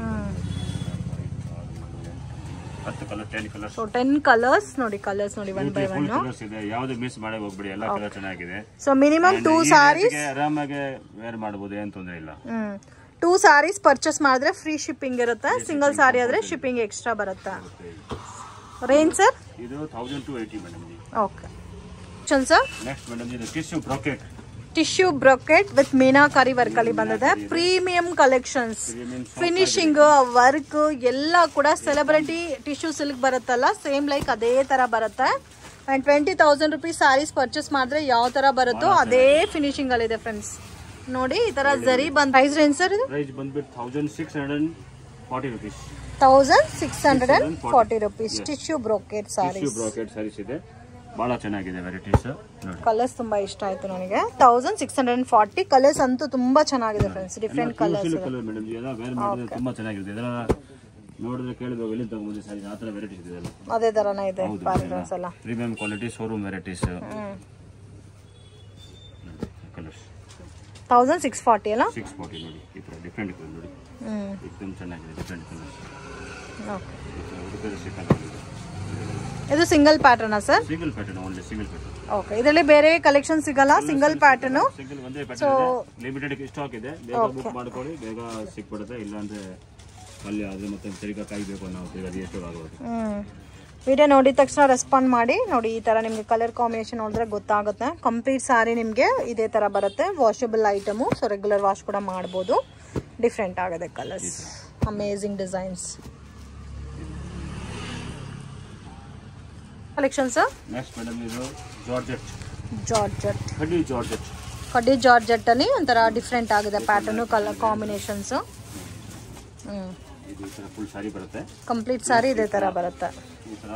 ಹತ್ತು colour ten colours
so ten colours ನೋಡಿ ಕಲರ್ಸ್ ನೋಡಿ ಒನ್ ಬೈ ಒನ್
ಕಲರ್ಸ್ ಇದೆ ಯಾವ್ದು ಮಿಸ್ ಮಾಡಕ್ ಹೋಗ್ಬಿಡಿ ಎಲ್ಲ ಕಲರ್ ಚೆನ್ನಾಗಿದೆ
ಸೊ ಮಿನಿಮಮ್ ಟೂ
ಈ
ಸಾರೀಸ್
ರೇಟ್ಗೆ ಆರಾಮಾಗಿ ವೇರ್ ಮಾಡಬಹುದು ಏನ್ ತೊಂದ್ರೆ ಇಲ್ಲ
ಹ್ಮ್ ಟೂ ಸಾರೀಸ್ ಪರ್ಚೇಸ್ ಮಾಡಿದ್ರೆ ಫ್ರೀ ಶಿಪ್ಪಿಂಗ್ ಇರುತ್ತೆ ಸಿಂಗಲ್ ಸಾರಿ ಆದ್ರೆ ಶಿಪ್ಪಿಂಗ್ ಎಕ್ಸ್ಟ್ರಾ ಬರುತ್ತೆ ರೇಂಜ್ ಸರ್
ಇದು thousand two eighty madam
okay sir
next madam ಇದು tissue brocade
tissue brocade with meenakari work ಅಲ್ಲಿ ಬಂದಿದೆ ಪ್ರೀಮಿಯಂ ಕಲೆಕ್ಷನ್ಸ್ ಫಿನಿಶಿಂಗ್ ವರ್ಕ್ ಎಲ್ಲ ಕೂಡ ಸೆಲೆಬ್ರಿಟಿ ಟಿಶ್ಯೂ ಸಿಲ್ಕ್ ಬರುತ್ತಲ್ಲ ಸೇಮ್ ಲೈಕ್ ಅದೇ ತರ ಬರುತ್ತೆ and twenty thousand rupees sarees purchase ಮಾಡಿದ್ರೆ ಯಾವ ತರ ಬರುತ್ತೋ ಅದೇ ಫಿನಿಶಿಂಗ್ ಅಲ್ಲಿ ಇದೆ ಫ್ರೆಂಡ್ಸ್ ನೋಡಿ ಈ ತರ ಜರಿ ಬಂದ್ ಪ್ರೈಸ್ ರೇಂಜ್ ಸರ್ ಇದು
ಪ್ರೈಸ್ ಬಂದ್ಬಿಟ್ಟು thousand six hundred forty rupees
thousand six hundred and forty rupees tissue brocade saree
tissue brocade sarees ಇದೆ ಬಹಳ ಚೆನ್ನಾಗಿದೆ ವೆರೈಟೀಸ್ ನೋಡಿ
ಕಲರ್ಸ್ ತುಂಬಾ ಇಷ್ಟ ಆಯ್ತು ನನಗೆ thousand six hundred and forty colours ಅಂತೂ ತುಂಬಾ ಚೆನ್ನಾಗಿದೆ friends different colours
colour madam ಎಲ್ಲ ವೇರ್ ಮಾಡಿದ್ರೆ ತುಂಬಾ ಚೆನ್ನಾಗಿರುತ್ತೆ ಇದೆಲ್ಲ ನೋಡಿದ್ರೆ ಕೇಳಿದ್ರೆ ಎಲ್ಲಿ ತಗೊಂಬಂದು ಸಾರಿ ಆ ಥರ ವೆರೈಟೀಸ್ ಇದೆ ಎಲ್ಲ
ಅದೇ ತರನೇ ಇದೆ
ಹೌದು
ಪ್ಯಾಟರ್ನ್ಸ್ ಎಲ್ಲ
premium quality showroom varieties
hmm
colours
thousand six forty ಅಲ್ಲ
ಸಿಕ್ಸ್ ಫಾರ್ಟಿ ನೋಡಿ ಈ ಥರ ಡಿಫ್ರೆಂಟ್ ಕಲರ್ ನೋಡಿ
ಹ್ಮ್
ಎಕ್ದಮ್ ಚೆನ್ನಾಗಿದೆ different colours
Okay.
Udupi colour
ಇದು ಸಿಂಗಲ್ ಪ್ಯಾಟರ್ನಾ sir
single pattern only single pattern
okay ಇದರಲ್ಲಿ ಬೇರೆ ಕಲೆಕ್ಷನ್ ಸಿಗಲ್ಲ ಸಿಂಗಲ್ ಪ್ಯಾಟರ್ನ್
ಸಿಂಗಲ್ ಒಂದೇ ಪ್ಯಾಟರ್ನ್ ಇದೆ ಲಿಮಿಟೆಡ್ ಸ್ಟಾಕ್ ಇದೆ ಬೇಗ ಬುಕ್ ಮಾಡ್ಕೊಳ್ಳಿ ಬೇಗ ಸಿಕ್ಬಿಡುತ್ತೆ ಇಲ್ಲಾಂದ್ರೆ ಅಲ್ಲಿ ಆದ್ರೆ ಮತ್ತೆ ತಿರ್ಗಾ ಕಾಯ್ಬೇಕು ನಾವು ತಿರ್ಗಾ ಎಷ್ಟು ಆಗೋದು
ಹ್ಮ್ ವಿಡಿಯೋ ನೋಡಿದ ತಕ್ಷಣ ರೆಸ್ಪಾಂಡ್ ಮಾಡಿ ನೋಡಿ ಈ ತರ ನಿಮ್ಗೆ ಕಲರ್ ಕಾಂಬಿನೇಷನ್ ನೋಡಿದ್ರೆ ಗೊತ್ತಾಗುತ್ತೆ ಕಂಪ್ಲೀಟ್ ಸಾರಿ ನಿಮ್ಗೆ ಇದೇ ತರ ಬರುತ್ತೆ washable item so regular wash ಕೂಡ ಮಾಡ್ಬೋದು ಡಿಫ್ರೆಂಟ್ ಆಗಿದೆ colours amazing designs collections
next madam ಇದು ಜಾರ್ಜೆಟ್
ಜಾರ್ಜೆಟ್
ಕಡ್ಡಿ ಜಾರ್ಜೆಟ್
ಕಡ್ಡಿ ಜಾರ್ಜೆಟ್ ಅಲ್ಲಿ ಒಂಥರ ಡಿಫ್ರೆಂಟ್ ಆಗಿದೆ ಪ್ಯಾಟರ್ನು ಕಲರ್ ಕಾಂಬಿನೇಷನ್ಸ್ ಹ್ಮ್
ಇದು ಈ ಥರ ಫುಲ್ ಸಾರಿ ಬರುತ್ತೆ
ಕಂಪ್ಲೀಟ್ ಸಾರಿ ಇದೇ ತರ ಬರುತ್ತೆ
ಈ ಥರ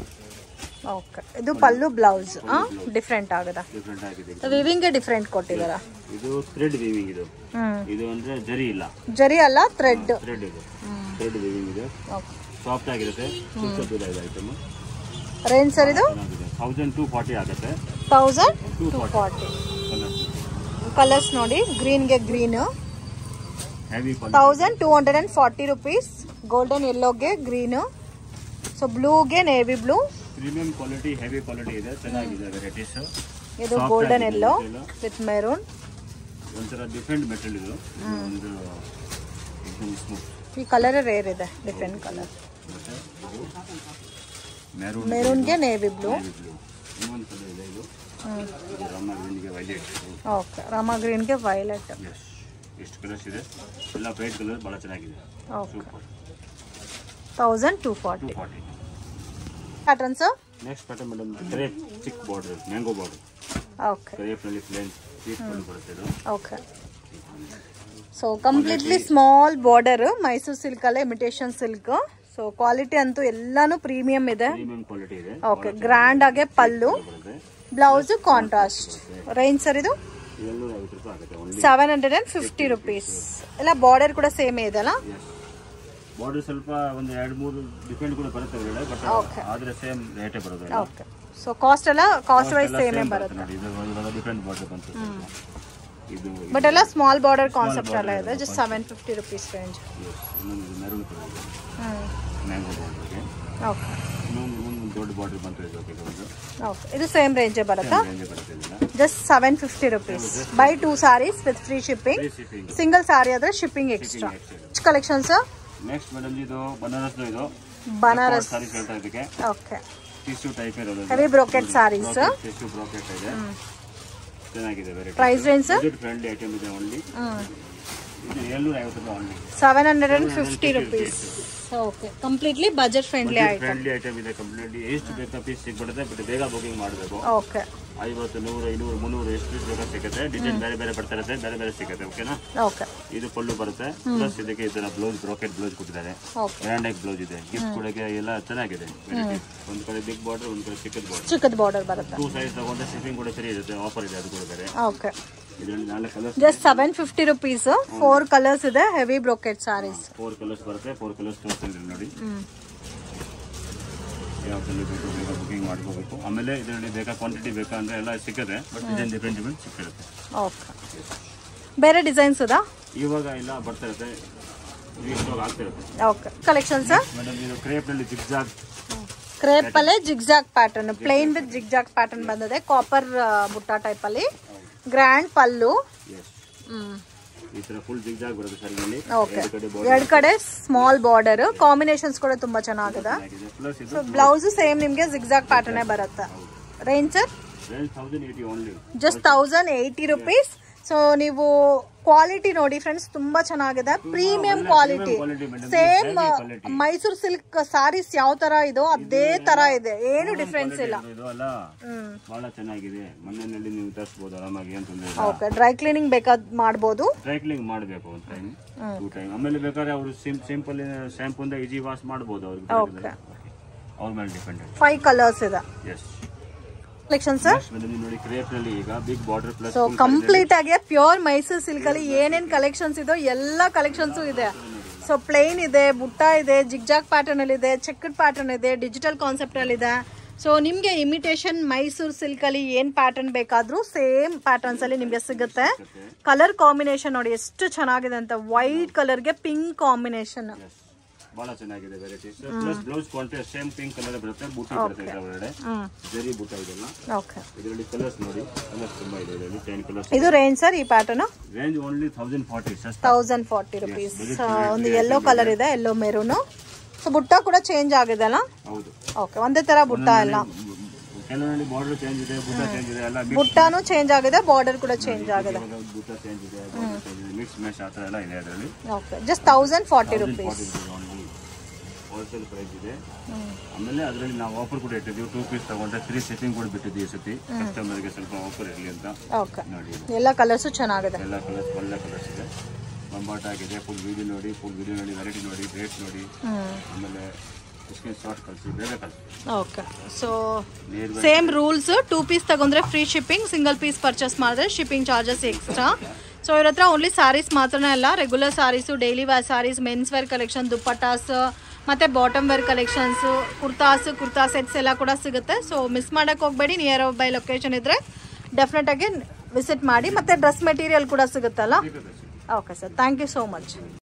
ಓಕೆ ಇದು ಪಲ್ಲು ಬ್ಲೌಸ್ ಡಿಫ್ರೆಂಟ್ ಆಗಿದೆ
ಡಿಫ್ರೆಂಟ್ ಆಗಿದೆ
ವಿವಿಂಗ್ಗೆ ಡಿಫ್ರೆಂಟ್ ಕೊಟ್ಟಿದಾರ
ಇದು ಥ್ರೆಡ್ ವೀವಿಂಗ್ ಇದು
ಹ್ಮ್
ಇದು ಅಂದ್ರೆ ಜರಿ ಇಲ್ಲ
ಜರಿ ಅಲ್ಲ ಥ್ರೆಡ್
ಥ್ರೆಡ್ ಇದು ಥ್ರೆಡ್ ವೀವಿಂಗ್ ಇದೆ ಸಾಫ್ಟ್ ಆಗಿರುತ್ತೆ ಸುತ್ತದ ಇದೆ ಐಟಮ್
ರೇಂಜ್ ಸರ್ ಇದು
ಚೆನ್ನಾಗಿದೆ ತೌಸಂಡ್ ಟು ಫಾರ್ಟಿ ಆಗುತ್ತೆ
thousand
two
two
forty
forty
colours
colours ನೋಡಿ ಗ್ರೀನ್ಗೆ green
heavy quality
thousand two hundred and forty rupees golden ಯೆಲ್ಲೋಗೆ ಗ್ರೀನ್ ಸೊ ಬ್ಲೂಗೆ navy blue
premium quality heavy quality ಇದೆ ಚೆನ್ನಾಗಿದೆ varieties
ಇದು
Soft
ಗೋಲ್ಡನ್
ಆಗಿದೆ
yellow
material.
With maroon
ಒಂಥರ different material ಇದು ಒಂದು ಎಕ್ದಮ್ ಸ್ಮೂತ್
ಈ ಕಲರ್ ರೇರ್ ಇದೆ ಡಿಫ್ರೆಂಟ್ ಕಲರ್
ಮತ್ತೆ ಮೆರೂನ್
ಮೆರೂನ್ಗೆ ನೇವಿ ಬ್ಲೂ
ಬ್ಲೂ ಇನ್ನೊಂದು ಕಲರ್ ಇದೆ ಇದು ಇದು ರಾಮ ಗ್ರೀನ್ಗೆ ವೈಲೆಟ್
ಓಕೆ ರಾಮ ಗ್ರೀನ್ಗೆ ವೈಲೆಟ್
ಎಸ್ ಎಷ್ಟು ಕಲರ್ಸ್ ಇದೆ ಎಲ್ಲ ಬ್ರೈಟ್ ಕಲರ್ ಭಾಳ ಚೆನ್ನಾಗಿದೆ
okay
super
thousand two
two
forty
forty
patterns
next pattern madam crepe ಚಿಕ್ ಬಾರ್ಡರ್ ಮ್ಯಾಂಗೋ ಬಾರ್ಡರ್
ಓಕೆ
ಕ್ರೇಪ್ನಲ್ಲಿ ಪ್ಲೇನ್ ಚೀಪ್ ಬರುತ್ತೆ ಇದು
okay so completely small border Mysuru silk ಅಲ್ಲ ಇಮಿಟೇಷನ್ ಸಿಲ್ಕ್ ಸೊ ಕ್ವಾಲಿಟಿ ಅಂತೂ ಎಲ್ಲಾನು ಪ್ರೀಮಿಯಂ ಇದೆ
ಪ್ರೀಮಿಯಂ ಕ್ವಾಲಿಟಿ ಇದೆ
okay grand ಆಗಿ ಪಲ್ಲು
ಬರುತ್ತೆ
ಬ್ಲೌಸ್ ಕಾಂಟ್ರಾಸ್ಟ್ ರೇಂಜ್ ಸರ್ ಇದು
ಇವೆಲ್ಲೂ ಐವತ್ತು ರೂಪಾಯಿ ಆಗುತ್ತೆ only
seven hundred and fifty rupees ಎಲ್ಲ ಬಾರ್ಡರ್ ಕೂಡ ಸೇಮ್ ಇದೆ ಅಲ್ಲ
ಎಸ್ ಬಾರ್ಡರ್ ಸ್ವಲ್ಪ ಒಂದು ಎರಡು ಮೂರು ಡಿಫ್ರೆಂಟ್ ಕೂಡ ಬರುತ್ತೆ ಒಳಗಡೆ ಬಟ್
Okay.
ಆದರೆ ಸೇಮ್ ರೇಟೇ ಬರೋದು
ಓಕೆ ಸೊ ಕಾಸ್ಟ್ ಎಲ್ಲ ಕಾಸ್ಟ್ ವೈಸ್ ಸೇಮೇ ಬರುತ್ತೆ
ನೋಡಿ ಇದು ಇವಾಗ ಡಿಫ್ರೆಂಟ್ ಬಾರ್ಡರ್ ಬಂತು ಸ್ವಲ್ಪ. ಇದು
ಬಟ್ ಎಲ್ಲ ಸ್ಮಾಲ್ ಬಾರ್ಡರ್ ಕಾನ್ಸೆಪ್ಟ್ ಎಲ್ಲ ಇದೆ just seven fifty rupees range
yes, ಇನ್ನೊಂದು ಮೆರೂನ್ ಕಲರ್ ಇದೆ
ಹ್ಞೂ
ಮ್ಯಾಂಗೋ ಬಾರ್ಡರ್ಗೆ
ಓಕೆ
ಇನ್ನೊಂದು ಒಂದು ದೊಡ್ಡ ಬಾರ್ಡರ್ ಬಂತು ಇದು ಇದು ಒಂದು
ಓಕೆ ಇದು ಸೇಮ್ ರೇಂಜೇ ಬರುತ್ತಾ
ರೇಂಜ್ ಬರುತ್ತೆ ಇದೆಲ್ಲ
just seven fifty rupees buy two saris with free shipping
free shipping
single saree ಆದ್ರೆ shipping extra collections
next madam ಇದು ಬನಾರಸ್ದು ಇದು
ಬನಾರಸ್
ಸಾರೀಸ್ ಹೇಳ್ತಾ ಇದಕ್ಕೆ
ಓಕೆ
ಟಿಶ್ಯೂ ಟೈಪ್ ಇರೋದು
heavy brocade sarees
tissue brocade ಇದೆ ಚೆನ್ನಾಗಿದೆ variety
price range
budget friendly item ಇದೆ ಓನ್ಲಿ ಇದು ಏಳ್ನೂರ ಐವತ್ತು ರೂಪಾಯಿ only
seven hundred and fifty rupees okay completely budget friendly item
friendly item ಇದೆ ಕಂಪ್ಲೀಟ್ಲಿ ಎಷ್ಟು ಬೇಕಾ ಪೀಸ್ ಸಿಗ್ಬಿಡುತ್ತೆ ಬಟ್ ಬೇಗ ಬುಕಿಂಗ್ ಮಾಡಬೇಕು
ಓಕೆ
ಐವತ್ತು ನೂರು ಐನೂರು ಮುನ್ನೂರು ಎಷ್ಟು ಪೀಸ್ ಬೇಕಾ ಸಿಗುತ್ತೆ ಡಿಸೈನ್ ಬೇರೆ ಬೇರೆ ಬರ್ತಾ ಇರುತ್ತೆ ಬೇರೆ ಬೇರೆ ಸಿಗುತ್ತೆ ಓಕೆನಾ
ಓಕೆ
ಇದು ಪಲ್ಲು ಬರುತ್ತೆ ಪ್ಲಸ್ ಇದಕ್ಕೆ ಈ ತರ ಬ್ಲೌಸ್ ಬ್ರಾಕೆಟ್ ಬ್ಲೌಸ್ ಕೊಟ್ಟಿದ್ದಾರೆ
ಓಕೆ
ಗ್ರ್ಯಾಂಡ್ ಆಗಿ ಬ್ಲೌಸ್ ಇದೆ ಗಿಫ್ಟ್ ಕೊಡೋಕೆ ಎಲ್ಲ ಚೆನ್ನಾಗಿದೆ ವೆರೈಟಿ ಒಂದು ಕಡೆ ಬಿಗ್ ಬಾರ್ಡರ್ ಒಂದು ಕಡೆ ಚಿಕ್ಕದ ಬಾರ್ಡರ್
ಚಿಕ್ಕದ ಬಾರ್ಡರ್ ಬರುತ್ತೆ
ಟೂ ಸೈಜ್ ತಗೊಂಡ್ರೆ ಶಿಪ್ಪಿಂಗ್ ಕೂಡ ಸರಿ ಇರುತ್ತೆ ಆಫರ್ ಇದೆ ಅದು ಕೂಡ ಬೇರೆ
ಓಕೆ
ಇದರಲ್ಲಿ ನಾಲ್ಕು colours
just seven fifty rupees four colours ಇದೆ heavy brocade sarees
four colours ಬರುತ್ತೆ ಫೋರ್ ಕಲರ್ಸ್ ತೋರಿಸ್ತೀನಿ ನೋಡಿ ಯಾವ ಕಲರ್ ಬೇಕು ಬೇಗ ಬುಕಿಂಗ್ ಮಾಡ್ಕೋಬೇಕು ಆಮೇಲೆ ಇದರಲ್ಲಿ ಬೇಕಾ ಕ್ವಾಂಟಿಟಿ ಬೇಕಾ ಅಂದ್ರೆ ಎಲ್ಲ ಸಿಕ್ಕದೆ ಬಟ್ ಡಿಸೈನ್ ಡಿಫ್ರೆಂಟ್ ಡಿಫ್ರೆಂಟ್ ಸಿಕ್ಕಿರುತ್ತೆ
ಓಕೆ ಬೇರೆ ಡಿಸೈನ್ಸ್ ಇದಾ
ಇವಾಗ ಎಲ್ಲ ಬರ್ತಾ ಇರುತ್ತೆ ಇವಾಗ ಆಗ್ತಿರುತ್ತೆ
ಓಕೆ ಕಲೆಕ್ಷನ್ಸ್
ಮೇಡಮ್ ಇದು ಕ್ರೇಪ್ನಲ್ಲಿ ಜಿಗ್ಜಾಗ್
ಕ್ರೇಪ್ ಅಲ್ಲೇ zigzag pattern plain with zigzag pattern ಬಂದಿದೆ ಕಾಪರ್ ಬುಟ್ಟ ಟೈಪ್ ಅಲ್ಲಿ ಗ್ರ್ಯಾಂಡ್ ಪಲ್ಲು
ಎಸ್
ಹ್ಮ್
ಈ ತರ ಫುಲ್ ಜಿಗ್ಜಾಗ್ ಬರುತ್ತೆ ಸರ್ ಇಲ್ಲಿ
ಓಕೆ
ಎರಡು ಕಡೆ ಬಾರ್ಡರ್
ಎರಡ್ ಕಡೆ ಸ್ಮಾಲ್ ಬಾರ್ಡರ್ ಕಾಂಬಿನೇಷನ್ಸ್ ಕೂಡ ತುಂಬಾ ಚೆನ್ನಾಗಿದೆ
ಆಗಿದೆ ಪ್ಲಸ್ ಇದು
ಸೊ ಬ್ಲೌಸ್ ಸೇಮ್ ನಿಮ್ಗೆ ಜಿಗ್ಜಾಗ್ ಪ್ಯಾಟರ್ನೇ ಬರುತ್ತೆ range sir
range thousand eighty only
just thousand eighty rupees so ನೀವು ಕ್ವಾಲಿಟಿ ನೋಡಿ ಫ್ರೆಂಡ್ಸ್ ತುಂಬಾ ಚೆನ್ನಾಗಿದೆ premium quality
quality madam.
Same
Heavy quality.
Mysuru silk sarees ಯಾವ ತರ ಇದೋ ಅದೇ ತರ ಇದೆ ಏನು ಡಿಫ್ರೆನ್ಸ್ ಇಲ್ಲ
ಇದು ಅಲ್ಲ
ಹ್ಮ್
ಬಹಳ ಚೆನ್ನಾಗಿದೆ ಮನೆಯಲ್ಲಿ ನೀವು ತರಿಸ್ಬೋದು ಆರಾಮಾಗಿ ಏನ್ ತೊಂದರೆ ಇಲ್ಲ
ಓಕೆ ಡ್ರೈ ಕ್ಲೀನಿಂಗ್ ಬೇಕಾದ್ ಮಾಡ್ಬೋದು
ಡ್ರೈ ಕ್ಲೀನಿಂಗ್ ಮಾಡಬೇಕು ಒಂದು ಟೈಮ್ ಟೂ ಟೈಮ್ ಆಮೇಲೆ ಬೇಕಾದ್ರೆ ಅವರು ಸಿಂಪಲ್ ಶಾಂಪೂಂದ ಈಜಿ ವಾಶ್ ಮಾಡ್ಬೋದು ಅವ್ರಿಗೆ
ಓಕೆ
ಅವ್ರ ಮೇಲೆ ಡಿಪೆಂಡೆಂಟ್
ಫೈವ್ ಕಲರ್ಸ್ ಇದೆ
ಎಸ್
ಕಲೆಕ್ಷನ್ ಸರ್
ನೀವು ನೋಡಿ ಕ್ರೇಪ್ ನಲ್ಲಿ ಈಗ big border plus
so complete ಆಗಿ ಪ್ಯೂರ್ ಮೈಸೂರು ಸಿಲ್ಕ್ ಅಲ್ಲಿ ಏನೇನ್ ಕಲೆಕ್ಷನ್ಸ್ ಇದೋ ಎಲ್ಲ ಕಲೆಕ್ಷನ್ಸ್ ಇದೆ ಸೊ ಪ್ಲೇನ್ ಇದೆ ಬುಟ್ಟ ಇದೆ ಜಿಗ್ಜಾಗ್ ಪ್ಯಾಟರ್ನ್ ಅಲ್ಲಿ ಇದೆ ಚೆಕ್ಡ್ ಪ್ಯಾಟರ್ನ್ ಇದೆ ಡಿಜಿಟಲ್ ಕಾನ್ಸೆಪ್ಟ್ ಅಲ್ಲಿ ಇದೆ ಸೊ ನಿಮ್ಗೆ ಇಮಿಟೇಷನ್ ಮೈಸೂರು ಸಿಲ್ಕ್ ಅಲ್ಲಿ ಏನ್ ಪ್ಯಾಟರ್ನ್ ಬೇಕಾದ್ರೂ ಸೇಮ್ ಪ್ಯಾಟರ್ನ್ಸ್ ಅಲ್ಲಿ ನಿಮ್ಗೆ ಸಿಗುತ್ತೆ ಕಲರ್ ಕಾಂಬಿನೇಷನ್ ನೋಡಿ ಎಷ್ಟು ಚೆನ್ನಾಗಿದೆ ಅಂತ ವೈಟ್ ಕಲರ್ಗೆ ಪಿಂಕ್ ಕಾಂಬಿನೇಷನ್
ಬಹಳ ಚೆನ್ನಾಗಿದೆ variety plus blouse quality same pink colour ಬರುತ್ತೆ ಬೂಟಿ ಬರುತ್ತೆ ಇದರ ಒಳಗಡೆ
ಹ್ಮ್
ಜರಿ ಬೂಟ ಇದೆಲ್ಲ
ಓಕೆ
ಇದರಲ್ಲಿ ಕಲರ್ಸ್ ನೋಡಿ ಕಲರ್ಸ್ ತುಂಬಾ ಇದೆ ಇದರಲ್ಲಿ ಟೆನ್ ಕಲರ್ಸ್
ಇದು ರೇಂಜ್ ಸರ್ ಈ pattern
range only thousand forty ಸಸ್ತಾ
ತೌಸಂಡ್ ಫಾರ್ಟಿ ರುಪೀಸ್ ಒಂದು ಯೆಲ್ಲೋ ಕಲರ್ ಇದೆ ಯೆಲ್ಲೋ ಮೆರೂನು ಸೊ ಬುಟ್ಟ ಕೂಡ ಚೇಂಜ್ ಆಗಿದೆ ಅಲ್ಲ
ಹೌದು
ಓಕೆ ಒಂದೇ ತರ ಬುಟ್ಟ ಎಲ್ಲ
ಕೆಲವರಲ್ಲಿ ಬಾರ್ಡರ್ ಚೇಂಜ್ ಇದೆ ಬುಟ್ಟ ಚೇಂಜ್ ಇದೆ ಎಲ್ಲ mix
ಬುಟ್ಟಾನು ಚೇಂಜ್ ಆಗಿದೆ ಬಾರ್ಡರ್ ಕೂಡ ಚೇಂಜ್ ಆಗಿದೆ
ಇವಾಗ ಬುಟ್ಟ ಚೇಂಜ್ ಇದೆ ಬಾರ್ಡರ್ ಚೇಂಜ್ ಇದೆ ಮಿಕ್ಸ್ ಮ್ಯಾಚ್ ಆ ಥರ ಎಲ್ಲ ಇದೆ ಅದರಲ್ಲಿ
okay just thousand forty rupees
only wholesale price ಇದೆ ಆಮೇಲೆ ಅದರಲ್ಲಿ ನಾವು ಆಫರ್ ಕೂಡ ಇಟ್ಟಿದ್ದೀವಿ ಟೂ ಪೀಸ್ ತಗೊಂಡ್ರೆ ಫ್ರೀ ಶಿಪ್ಪಿಂಗ್ ಕೂಡ ಬಿಟ್ಟಿದ್ದೀವಿ ಈ ಸತಿ ಕಸ್ಟಮರ್ಗೆ ಸ್ವಲ್ಪ ಆಫರ್ ಇರಲಿ ಅಂತ
ಓಕೆ
ನೋಡಿ ಇದು.
ಎಲ್ಲ ಕಲರ್ಸು ಚೆನ್ನಾಗಿದೆ
ಎಲ್ಲ ಕಲರ್ಸ್ ಒಳ್ಳೆ ಕಲರ್ಸ್ ಇದೆ ಬಂಬಾಟ ಆಗಿದೆ ಫುಲ್ ವಿಡಿಯೋ ನೋಡಿ ಫುಲ್ ವಿಡಿಯೋ ನೋಡಿ ವೆರೈಟಿ ನೋಡಿ ರೇಟ್ ನೋಡಿ
ಹ್ಮ್
ಆಮೇಲೆ ಸ್ಕ್ರೀನ್ ಶಾಟ್ ಕಳಿಸಿ ಬೇಗ ಕಳಿಸಿ
ಓಕೆ ಸೊ
ನೇರ್
ಸೇಮ್ ರೂಲ್ಸ್ ಟೂ ಪೀಸ್ ತಗೊಂಡ್ರೆ free shipping single piece purchase ಮಾಡಿದ್ರೆ ಶಿಪ್ಪಿಂಗ್ ಚಾರ್ಜಸ್ ಎಕ್ಸ್ಟ್ರಾ ಸೊ ಇವ್ರ ಹತ್ರ ಓನ್ಲಿ ಸ್ಯಾರೀಸ್ ಮಾತ್ರನೇ ಅಲ್ಲ regular sarees daily wear sarees men's wear collection dupattas ಮತ್ತು bottom wear collections kurtas kurta sets ಎಲ್ಲ ಕೂಡ ಸಿಗುತ್ತೆ ಸೊ ಮಿಸ್ ಮಾಡೋಕ್ಕೆ ಹೋಗಬೇಡಿ ನಿಯರ್ ಬೈ ಲೊಕೇಶನ್ ಇದ್ದರೆ ಡೆಫಿನೆಟಾಗಿ ವಿಸಿಟ್ ಮಾಡಿ ಮತ್ತು ಡ್ರೆಸ್ ಮೆಟೀರಿಯಲ್ ಕೂಡ ಸಿಗುತ್ತಲ್ಲ okay sir thank you so much